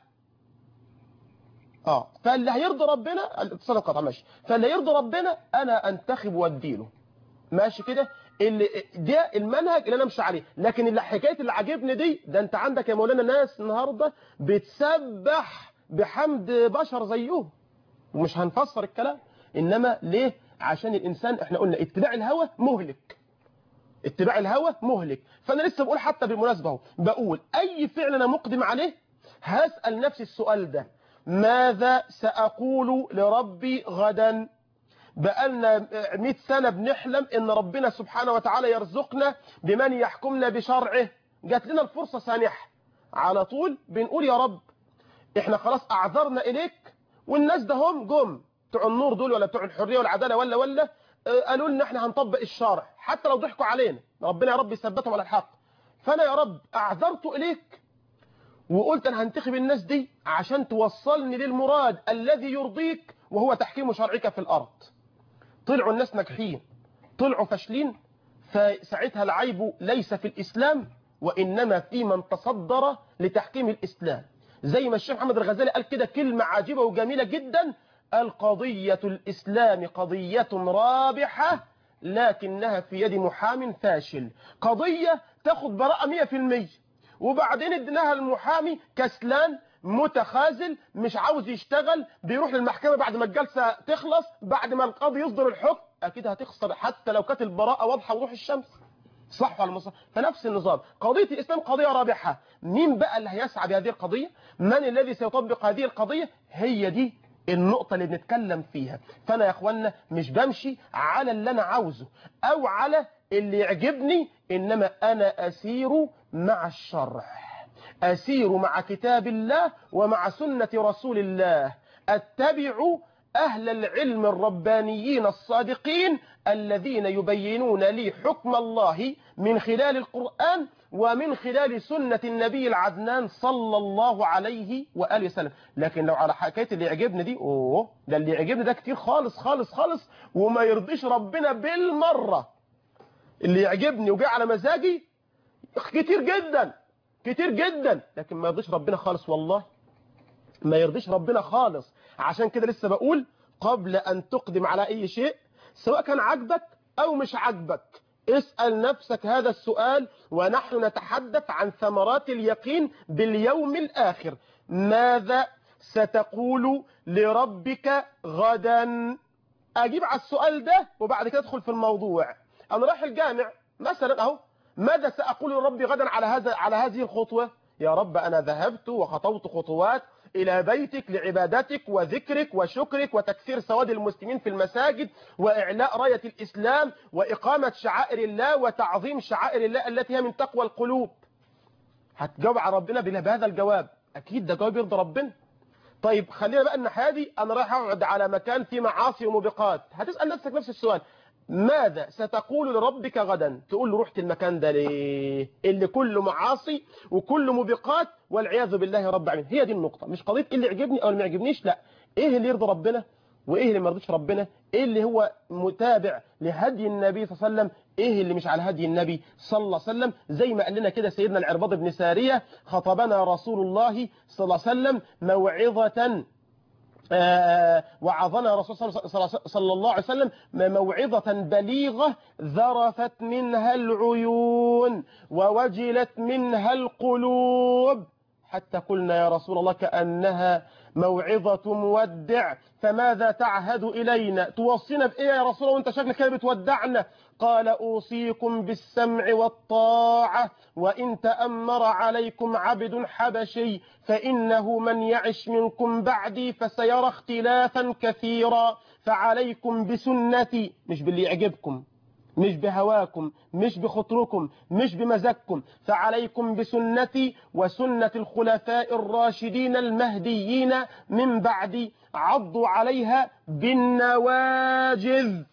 اه فاللي هيرضي ربنا الاتصال انقطع ماشي فاللي يرضي ربنا انا انتخب واديله ماشي كده اللي ده المنهج اللي انا امشي عليه لكن اللي حكايه اللي عاجبني دي ده انت عندك يا مولانا ناس النهارده بتسبح بحمد بشر زيهم ومش هنفسر الكلام انما ليه عشان الانسان احنا قلنا اتباع الهوى مهلك اتباع الهوى مهلك فانا لسه بقول حتى بالمناسبه اهو بقول اي فعل انا مقدم عليه هسال نفسي السؤال ده ماذا سأقول لربي غدا بقالنا 100 سنة بنحلم ان ربنا سبحانه وتعالى يرزقنا بمن يحكمنا بشرعه جات لنا الفرصة سانحة على طول بنقول يا رب احنا خلاص اعذرنا اليك والناس ده هم جم بتوع النور دول ولا بتوع الحرية والعدالة ولا ولا آه، قالوا لنا احنا هنطبق الشرع حتى لو ضحكوا علينا ربنا يا رب يثبتهم على الحق فانا يا رب اعذرت اليك وقلت انا هنتخب الناس دي عشان توصلني للمراد الذي يرضيك وهو تحكيم شرعك في الارض طلعوا الناس ناجحين طلعوا فاشلين فساعتها العيب ليس في الإسلام وإنما في من تصدر لتحكيم الإسلام زي ما الشيخ محمد الغزالي قال كده كلمة عجيبة وجميلة جدا القضية الإسلام قضية رابحة لكنها في يد محام فاشل قضية تاخد براءة مية في المية وبعدين اديناها المحامي كسلان متخاذل مش عاوز يشتغل بيروح للمحكمة بعد ما الجلسة تخلص بعد ما القاضي يصدر الحكم اكيد هتخسر حتى لو كانت البراءة واضحة وروح الشمس صح ولا مش صح فنفس النظام قضية الإسلام قضية رابحة مين بقى اللي هيسعى بهذه القضية من الذي سيطبق هذه القضية هي دي النقطة اللي بنتكلم فيها فأنا يا أخوانا مش بمشي على اللي أنا عاوزه أو على اللي يعجبني إنما أنا أسير مع الشرع أسير مع كتاب الله ومع سنة رسول الله أتبع أهل العلم الربانيين الصادقين الذين يبينون لي حكم الله من خلال القرآن ومن خلال سنة النبي العدنان صلى الله عليه وآله وسلم لكن لو على حكاية اللي يعجبني دي أوه ده اللي يعجبني ده كتير خالص خالص خالص وما يرضيش ربنا بالمرة اللي يعجبني وجاي على مزاجي كتير جدا كتير جدا لكن ما يرضيش ربنا خالص والله ما يرضيش ربنا خالص عشان كده لسه بقول قبل أن تقدم على أي شيء سواء كان عجبك أو مش عجبك اسأل نفسك هذا السؤال ونحن نتحدث عن ثمرات اليقين باليوم الآخر ماذا ستقول لربك غدا أجيب على السؤال ده وبعد كده أدخل في الموضوع أنا رايح الجامع مثلا أهو ماذا سأقول لربي غدا على هذا على هذه الخطوة يا رب أنا ذهبت وخطوت خطوات إلى بيتك لعبادتك وذكرك وشكرك وتكثير سواد المسلمين في المساجد وإعلاء راية الإسلام وإقامة شعائر الله وتعظيم شعائر الله التي هي من تقوى القلوب هتجاوب على ربنا بهذا الجواب أكيد ده جواب يرضي ربنا طيب خلينا بقى الناحية دي أنا رايح أقعد على مكان فيه معاصي وموبقات هتسأل نفسك نفس السؤال ماذا ستقول لربك غدا تقول له رحت المكان ده ليه اللي كله معاصي وكله موبقات والعياذ بالله رب العالمين هي دي النقطة مش قضية ايه اللي يعجبني او اللي ما يعجبنيش لا ايه اللي يرضي ربنا وايه اللي ما يرضيش ربنا ايه اللي هو متابع لهدي النبي صلى الله عليه وسلم ايه اللي مش على هدي النبي صلى الله عليه وسلم زي ما قال لنا كده سيدنا العرباض بن سارية خطبنا رسول الله صلى الله عليه وسلم موعظة آه وعظنا رسول صلى الله عليه وسلم موعظة بليغة ذرفت منها العيون ووجلت منها القلوب حتى قلنا يا رسول الله كأنها موعظة مودع فماذا تعهد إلينا توصينا بإيه يا رسول الله وانت شكلك كده بتودعنا قال أوصيكم بالسمع والطاعة وإن تأمر عليكم عبد حبشي فإنه من يعش منكم بعدي فسيرى اختلافا كثيرا فعليكم بسنتي مش باللي يعجبكم مش بهواكم مش بخطركم مش بمزاجكم فعليكم بسنتي وسنة الخلفاء الراشدين المهديين من بعدي عضوا عليها بالنواجذ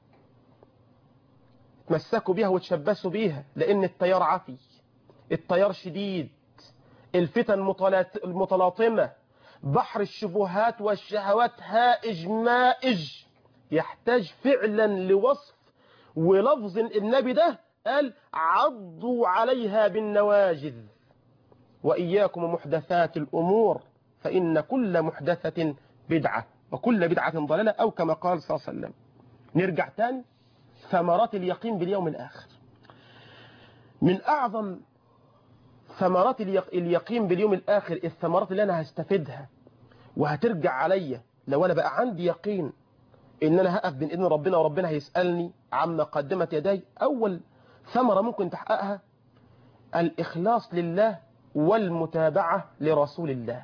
تمسكوا بيها وتشبسوا بيها لأن التيار عفي التيار شديد الفتن متلاطمة بحر الشبهات والشهوات هائج مائج يحتاج فعلا لوصف ولفظ النبي ده قال عضوا عليها بالنواجذ وإياكم محدثات الأمور فإن كل محدثة بدعة وكل بدعة ضلالة أو كما قال صلى الله عليه وسلم نرجع تاني ثمرات اليقين باليوم الآخر من أعظم ثمرات اليقين باليوم الآخر الثمرات اللي أنا هستفيدها وهترجع عليا لو أنا بقى عندي يقين ان انا هقف بين اذن ربنا وربنا هيسألني عما قدمت يدي اول ثمرة ممكن تحققها الاخلاص لله والمتابعة لرسول الله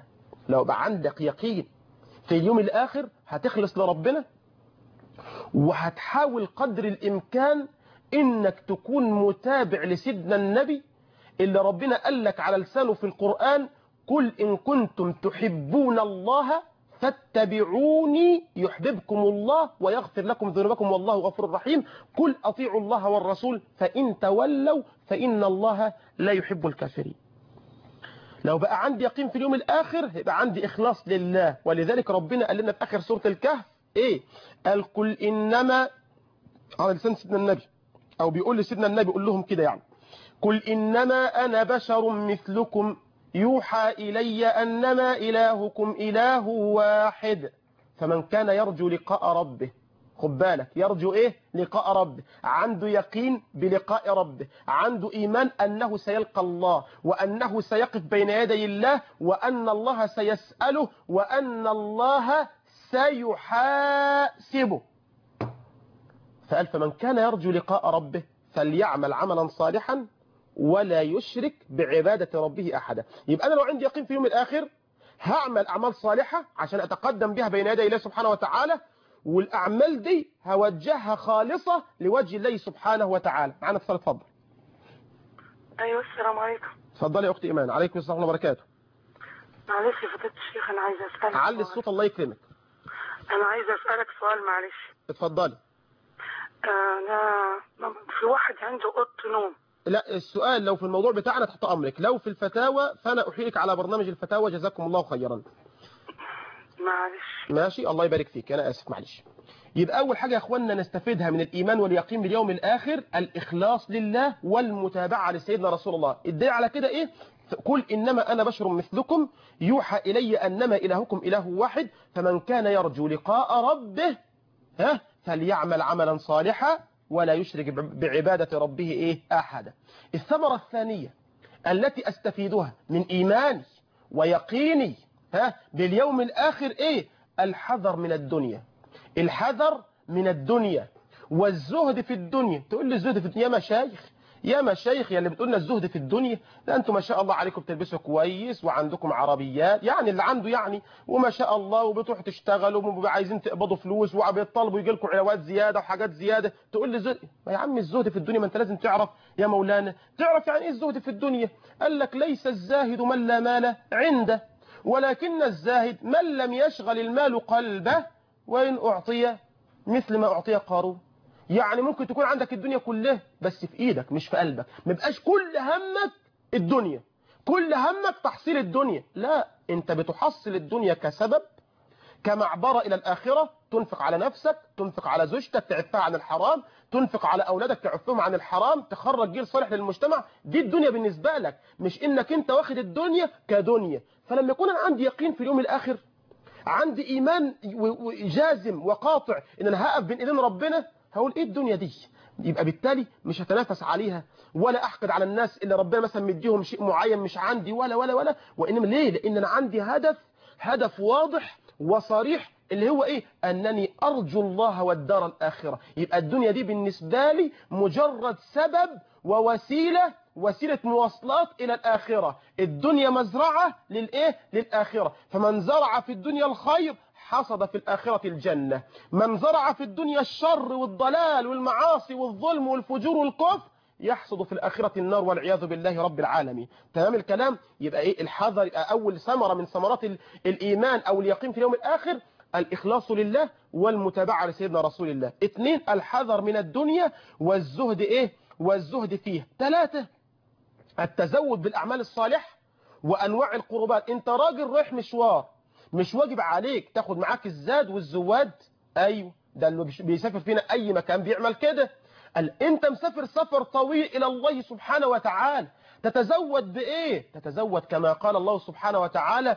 لو بقى عندك يقين في اليوم الآخر هتخلص لربنا وهتحاول قدر الإمكان إنك تكون متابع لسيدنا النبي اللي ربنا قال لك على لسانه في القرآن قل إن كنتم تحبون الله فاتبعوني يحببكم الله ويغفر لكم ذنوبكم والله غفور رحيم قل أطيعوا الله والرسول فإن تولوا فإن الله لا يحب الكافرين لو بقى عندي يقين في اليوم الآخر يبقى عندي إخلاص لله ولذلك ربنا قال لنا في آخر سورة الكهف إيه قال قل إنما على لسان سيدنا النبي أو بيقول لسيدنا النبي يقول لهم كده يعني قل إنما أنا بشر مثلكم يوحى إلي أنما إلهكم إله واحد فمن كان يرجو لقاء ربه خد بالك يرجو إيه لقاء ربه عنده يقين بلقاء ربه عنده إيمان أنه سيلقى الله وأنه سيقف بين يدي الله وأن الله سيسأله وأن الله سيحاسبه فقال فمن كان يرجو لقاء ربه فليعمل عملا صالحا ولا يشرك بعبادة ربه أحدا يبقى أنا لو عندي يقين في يوم الآخر هعمل أعمال صالحة عشان أتقدم بها بين يدي الله سبحانه وتعالى والأعمال دي هوجهها خالصة لوجه الله سبحانه وتعالى معنا اتصال اتفضل ايوه السلام عليكم اتفضلي يا أختي إيمان عليكم السلام ورحمة الله وبركاته معلش يا فضيله الشيخ انا عايزه اسالك علي سؤال. الصوت الله يكرمك انا عايزه اسالك سؤال معلش اتفضلي انا في واحد عنده اوضه نوم لا السؤال لو في الموضوع بتاعنا تحت أمرك لو في الفتاوى فأنا أحيلك على برنامج الفتاوى جزاكم الله خيرا معلش ماشي الله يبارك فيك أنا آسف معلش يبقى أول حاجة يا أخوانا نستفيدها من الإيمان واليقين باليوم الآخر الإخلاص لله والمتابعة لسيدنا رسول الله الدليل على كده إيه قل إنما أنا بشر مثلكم يوحى إلي أنما إلهكم إله واحد فمن كان يرجو لقاء ربه ها فليعمل عملا صالحا ولا يشرك بعبادة ربه إيه أحدا الثمرة الثانية التي أستفيدها من إيماني ويقيني ها باليوم الآخر إيه الحذر من الدنيا الحذر من الدنيا والزهد في الدنيا تقول لي الزهد في الدنيا يا مشايخ يا مشايخ يا اللي بتقولنا الزهد في الدنيا ده انتم ما شاء الله عليكم بتلبسوا كويس وعندكم عربيات يعني اللي عنده يعني وما شاء الله وبتروحوا تشتغلوا وبيبقوا عايزين تقبضوا فلوس وبيطلبوا يجي لكم علاوات زياده وحاجات زياده تقول لي زهد ما يا عم الزهد في الدنيا ما انت لازم تعرف يا مولانا تعرف يعني ايه الزهد في الدنيا قال لك ليس الزاهد من لا مال عنده ولكن الزاهد من لم يشغل المال قلبه وإن أعطي مثل ما أعطي قارون يعني ممكن تكون عندك الدنيا كلها بس في إيدك مش في قلبك ما يبقاش كل همك الدنيا كل همك تحصيل الدنيا لا انت بتحصل الدنيا كسبب كمعبرة إلى الآخرة تنفق على نفسك تنفق على زوجتك تعفها عن الحرام تنفق على أولادك تعفهم عن الحرام تخرج جيل صالح للمجتمع دي الدنيا بالنسبة لك مش إنك أنت واخد الدنيا كدنيا فلما يكون أنا عندي يقين في اليوم الآخر عندي إيمان و- و- جازم وقاطع إن أنا هقف بين إيدين ربنا هقول إيه الدنيا دي يبقى بالتالي مش هتنافس عليها ولا أحقد على الناس اللي ربنا مثلا مديهم شيء معين مش عندي ولا ولا ولا وإنما ليه لأن أنا عندي هدف هدف واضح وصريح اللي هو ايه انني ارجو الله والدار الاخره يبقى الدنيا دي بالنسبه لي مجرد سبب ووسيله وسيله مواصلات الى الاخره الدنيا مزرعه للايه للاخره فمن زرع في الدنيا الخير حصد في الآخرة الجنة من زرع في الدنيا الشر والضلال والمعاصي والظلم والفجور والكفر يحصد في الآخرة النار والعياذ بالله رب العالمين تمام الكلام يبقى إيه الحذر يبقى أول ثمرة من ثمرات ال- الإيمان أو اليقين في اليوم الآخر الإخلاص لله والمتابعة لسيدنا رسول الله اثنين الحذر من الدنيا والزهد إيه والزهد فيه ثلاثة التزود بالأعمال الصالحة وأنواع القربات أنت راجل رايح مشوار مش واجب عليك تاخد معاك الزاد والزواد أيوه ده اللي بيش- بيسافر فينا أي مكان بيعمل كده قال أنت مسافر سفر طويل إلى الله سبحانه وتعالى تتزود بإيه تتزود كما قال الله سبحانه وتعالى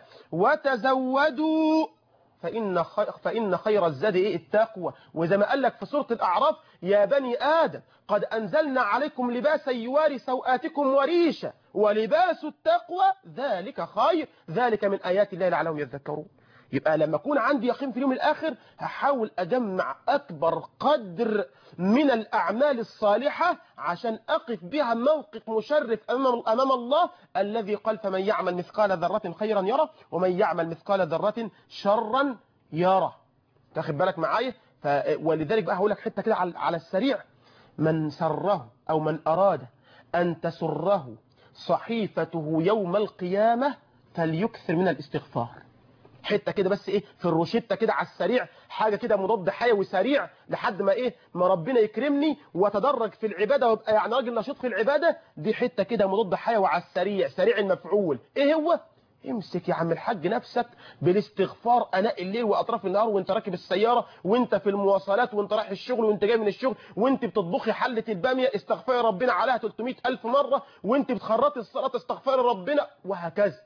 وتزودوا فإن خير, فإن خير الزاد إيه التقوى وزي ما قال لك في سورة الأعراف يا بني آدم قد أنزلنا عليكم لباسا يواري سوآتكم وريشا ولباس التقوى ذلك خير ذلك من آيات الله لعلهم يذكرون يبقى لما أكون عندي يقين في اليوم الآخر هحاول أجمع أكبر قدر من الأعمال الصالحة عشان أقف بها موقف مشرف أمام أمام الله الذي قال فمن يعمل مثقال ذرة خيرا يرى ومن يعمل مثقال ذرة شرا يرى تاخد بالك معايا ف... ولذلك بقى هقول لك حته كده على... على السريع من سره او من اراد ان تسره صحيفته يوم القيامه فليكثر من الاستغفار حته كده بس ايه في الروشته كده على السريع حاجه كده مضاد حيوي سريع لحد ما ايه ما ربنا يكرمني واتدرج في العباده وابقى يعني راجل نشيط في العباده دي حته كده مضاد حيوي على السريع سريع المفعول ايه هو امسك يا عم الحاج نفسك بالاستغفار اناء الليل واطراف النهار وانت راكب السياره وانت في المواصلات وانت رايح الشغل وانت جاي من الشغل وانت بتطبخي حله الباميه استغفري ربنا عليها 300 الف مره وانت بتخرطي الصلاه استغفري ربنا وهكذا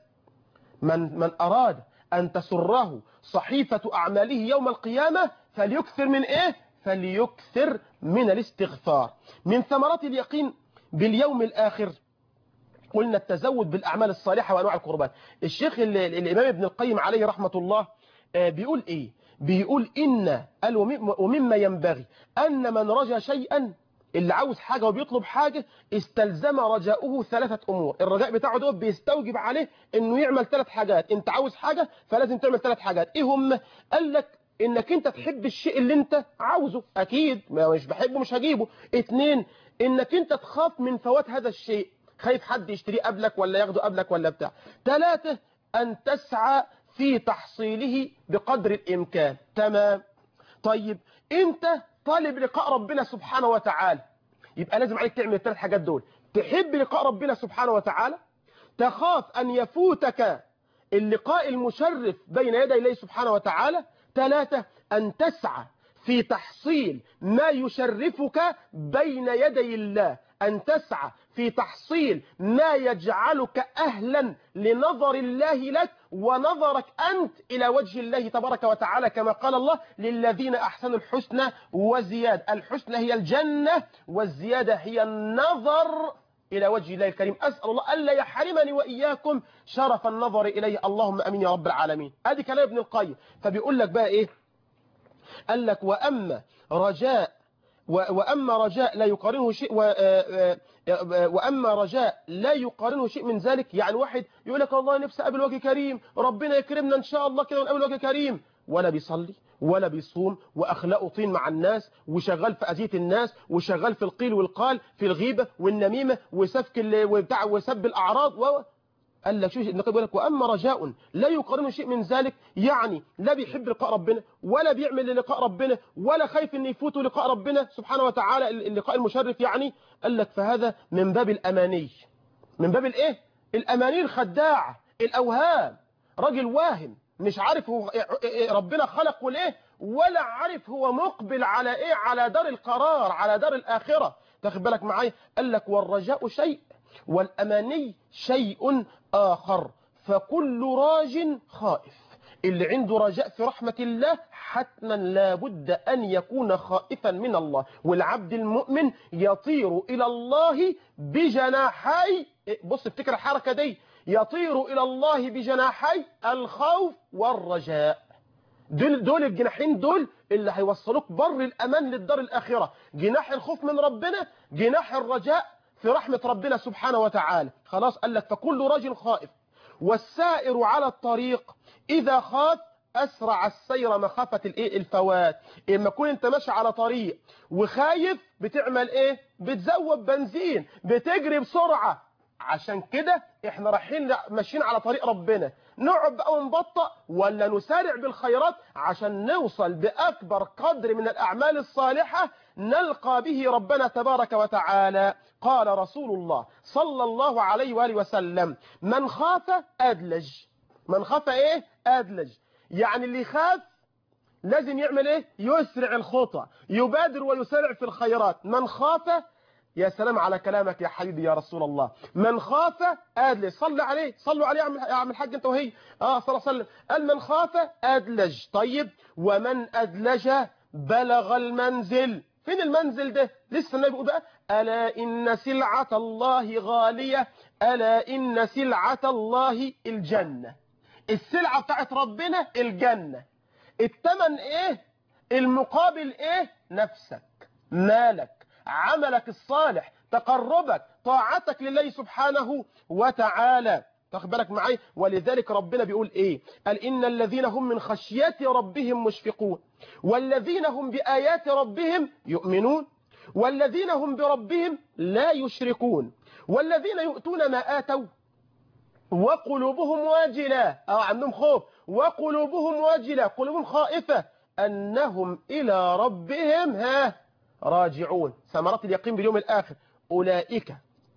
من من اراد ان تسره صحيفه اعماله يوم القيامه فليكثر من ايه فليكثر من الاستغفار من ثمرات اليقين باليوم الاخر قلنا التزود بالأعمال الصالحة وأنواع القربات الشيخ ال- ال- الإمام ابن القيم عليه رحمة الله آه، بيقول إيه بيقول إن قال ومم- ومما ينبغي أن من رجى شيئا اللي عاوز حاجة وبيطلب حاجة استلزم رجاؤه ثلاثة أمور الرجاء بتاعه ده بيستوجب عليه إنه يعمل ثلاث حاجات أنت عاوز حاجة فلازم تعمل ثلاث حاجات إيه هم قال لك انك انت تحب الشيء اللي انت عاوزه اكيد ما مش بحبه مش هجيبه اتنين انك انت تخاف من فوات هذا الشيء خايف حد يشتريه قبلك ولا ياخده قبلك ولا بتاع ثلاثة ان تسعى في تحصيله بقدر الامكان تمام طيب انت طالب لقاء ربنا سبحانه وتعالى يبقى لازم عليك تعمل الثلاث حاجات دول تحب لقاء ربنا سبحانه وتعالى تخاف ان يفوتك اللقاء المشرف بين يدي الله سبحانه وتعالى ثلاثة أن تسعى في تحصيل ما يشرفك بين يدي الله أن تسعى في تحصيل ما يجعلك أهلا لنظر الله لك ونظرك أنت إلى وجه الله تبارك وتعالى كما قال الله للذين أحسنوا الحسنى وزيادة الحسنى هي الجنة والزيادة هي النظر إلى وجه الله الكريم أسأل الله ألا يحرمني وإياكم شرف النظر إليه اللهم أمين يا رب العالمين ادي كلام ابن القيم فبيقول لك بقى إيه قال لك وأما رجاء و- وأما رجاء لا يقارنه شيء و- آه، آه، وأما رجاء لا يقارنه شيء من ذلك يعني واحد يقول لك والله نفسي أقابل وجه كريم ربنا يكرمنا إن شاء الله كده ونقابل وجه كريم ولا بيصلي ولا بيصوم واخلاقه طين مع الناس وشغال في اذيه الناس وشغال في القيل والقال في الغيبه والنميمه وسفك ال- وبتاع وسب الاعراض و قال لك شو النقيب بيقول لك واما رجاء لا يقارن شيء من ذلك يعني لا بيحب لقاء ربنا ولا بيعمل للقاء ربنا ولا خايف ان يفوته لقاء ربنا سبحانه وتعالى اللقاء المشرف يعني قال لك فهذا من باب الاماني من باب الايه الاماني الخداعه الاوهام راجل واهم مش عارف هو ربنا خلقه ليه ولا عارف هو مقبل على ايه على دار القرار على دار الاخره تاخد بالك معايا قال لك والرجاء شيء والاماني شيء اخر فكل راج خائف اللي عنده رجاء في رحمة الله حتما لابد أن يكون خائفا من الله والعبد المؤمن يطير إلى الله بجناحي بص افتكر الحركة دي يطير إلى الله بجناحي الخوف والرجاء دول, دول الجناحين دول اللي هيوصلوك بر الأمان للدار الآخرة جناح الخوف من ربنا جناح الرجاء في رحمة ربنا سبحانه وتعالى خلاص قال لك فكل رجل خائف والسائر على الطريق إذا خاف أسرع السير مخافة الإيه الفوات إما كون أنت ماشي على طريق وخايف بتعمل إيه بتزود بنزين بتجري بسرعة عشان كده احنا رايحين ماشيين على طريق ربنا نقعد بقى ونبطأ ولا نسارع بالخيرات عشان نوصل بأكبر قدر من الأعمال الصالحة نلقى به ربنا تبارك وتعالى قال رسول الله صلى الله عليه وآله وسلم من خاف أدلج من خاف إيه أدلج يعني اللي يخاف لازم يعمل إيه يسرع الخطى يبادر ويسارع في الخيرات من خاف يا سلام على كلامك يا حبيبي يا رسول الله من خاف أدلج صلى عليه صلوا عليه يا عم الحاج انت وهي اه صلى الله عليه وسلم قال من خاف أدلج طيب ومن أدلج بلغ المنزل فين المنزل ده لسه النبي بيقول بقى ألا إن سلعة الله غالية ألا إن سلعة الله الجنة السلعة بتاعت ربنا الجنة التمن ايه المقابل ايه نفسك مالك عملك الصالح تقربك طاعتك لله سبحانه وتعالى تاخد بالك معايا ولذلك ربنا بيقول ايه قال ان الذين هم من خشية ربهم مشفقون والذين هم بآيات ربهم يؤمنون والذين هم بربهم لا يشركون والذين يؤتون ما آتوا وقلوبهم واجلة أو عندهم خوف وقلوبهم واجلة قلوبهم خائفة أنهم إلى ربهم ها راجعون ثمرات اليقين باليوم الآخر أولئك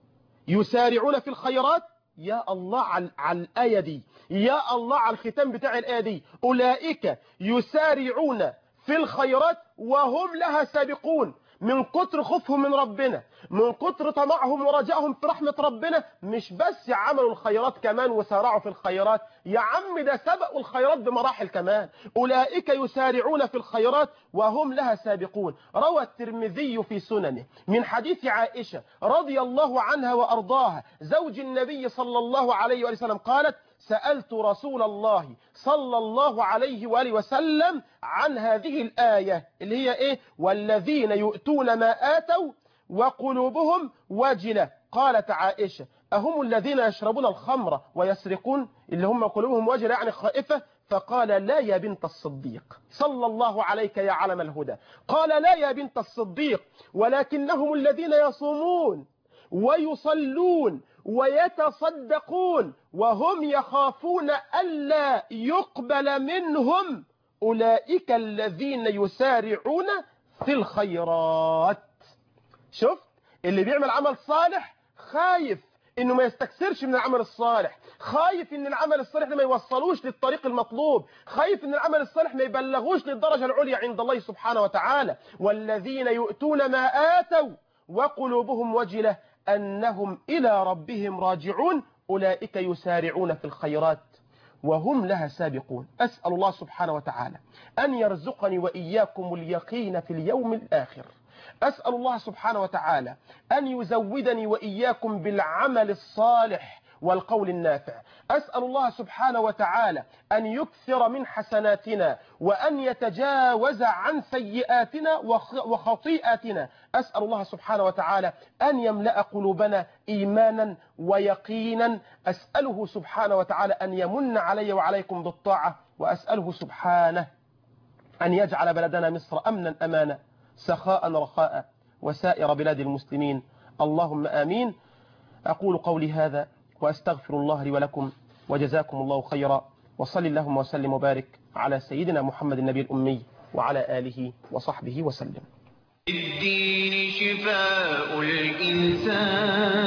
يسارعون في الخيرات يا الله على, على الآية دي يا الله على الختام بتاع الآية دي أولئك يسارعون في الخيرات وهم لها سابقون من كتر خوفهم من ربنا من كتر طمعهم ورجائهم في رحمة ربنا مش بس عملوا الخيرات كمان وسارعوا في الخيرات يا عم ده سبقوا الخيرات بمراحل كمان أولئك يسارعون في الخيرات وهم لها سابقون روى الترمذي في سننه من حديث عائشة رضي الله عنها وأرضاها زوج النبي صلى الله عليه وآله وسلم قالت سألت رسول الله صلى الله عليه وآله وسلم عن هذه الآية اللي هي إيه والذين يؤتون ما آتوا وقلوبهم واجلة قالت عائشة أهم الذين يشربون الخمر ويسرقون اللي هم قلوبهم واجلة يعني خائفة فقال لا يا بنت الصديق صلى الله عليك يا علم الهدى قال لا يا بنت الصديق ولكنهم الذين يصومون ويصلون ويتصدقون وهم يخافون ألا يقبل منهم أولئك الذين يسارعون في الخيرات شفت اللي بيعمل عمل صالح خايف انه ما يستكثرش من العمل الصالح خايف ان العمل الصالح ده ما يوصلوش للطريق المطلوب خايف ان العمل الصالح ما يبلغوش للدرجة العليا عند الله سبحانه وتعالى والذين يؤتون ما آتوا وقلوبهم وجلة أنهم إلى ربهم راجعون أولئك يسارعون في الخيرات وهم لها سابقون أسأل الله سبحانه وتعالى أن يرزقني وإياكم اليقين في اليوم الآخر أسأل الله سبحانه وتعالى أن يزودني وإياكم بالعمل الصالح والقول النافع أسأل الله سبحانه وتعالى أن يكثر من حسناتنا وأن يتجاوز عن سيئاتنا وخطيئاتنا أسأل الله سبحانه وتعالى أن يملأ قلوبنا إيمانا ويقينا أسأله سبحانه وتعالى أن يمن علي وعليكم بالطاعة وأسأله سبحانه أن يجعل بلدنا مصر أمنا أمانا سخاء رخاء وسائر بلاد المسلمين اللهم آمين أقول قولي هذا وأستغفر الله لي ولكم وجزاكم الله خيرا وصل اللهم وسلم وبارك على سيدنا محمد النبي الأمي وعلى آله وصحبه وسلم الدين شفاء الإنسان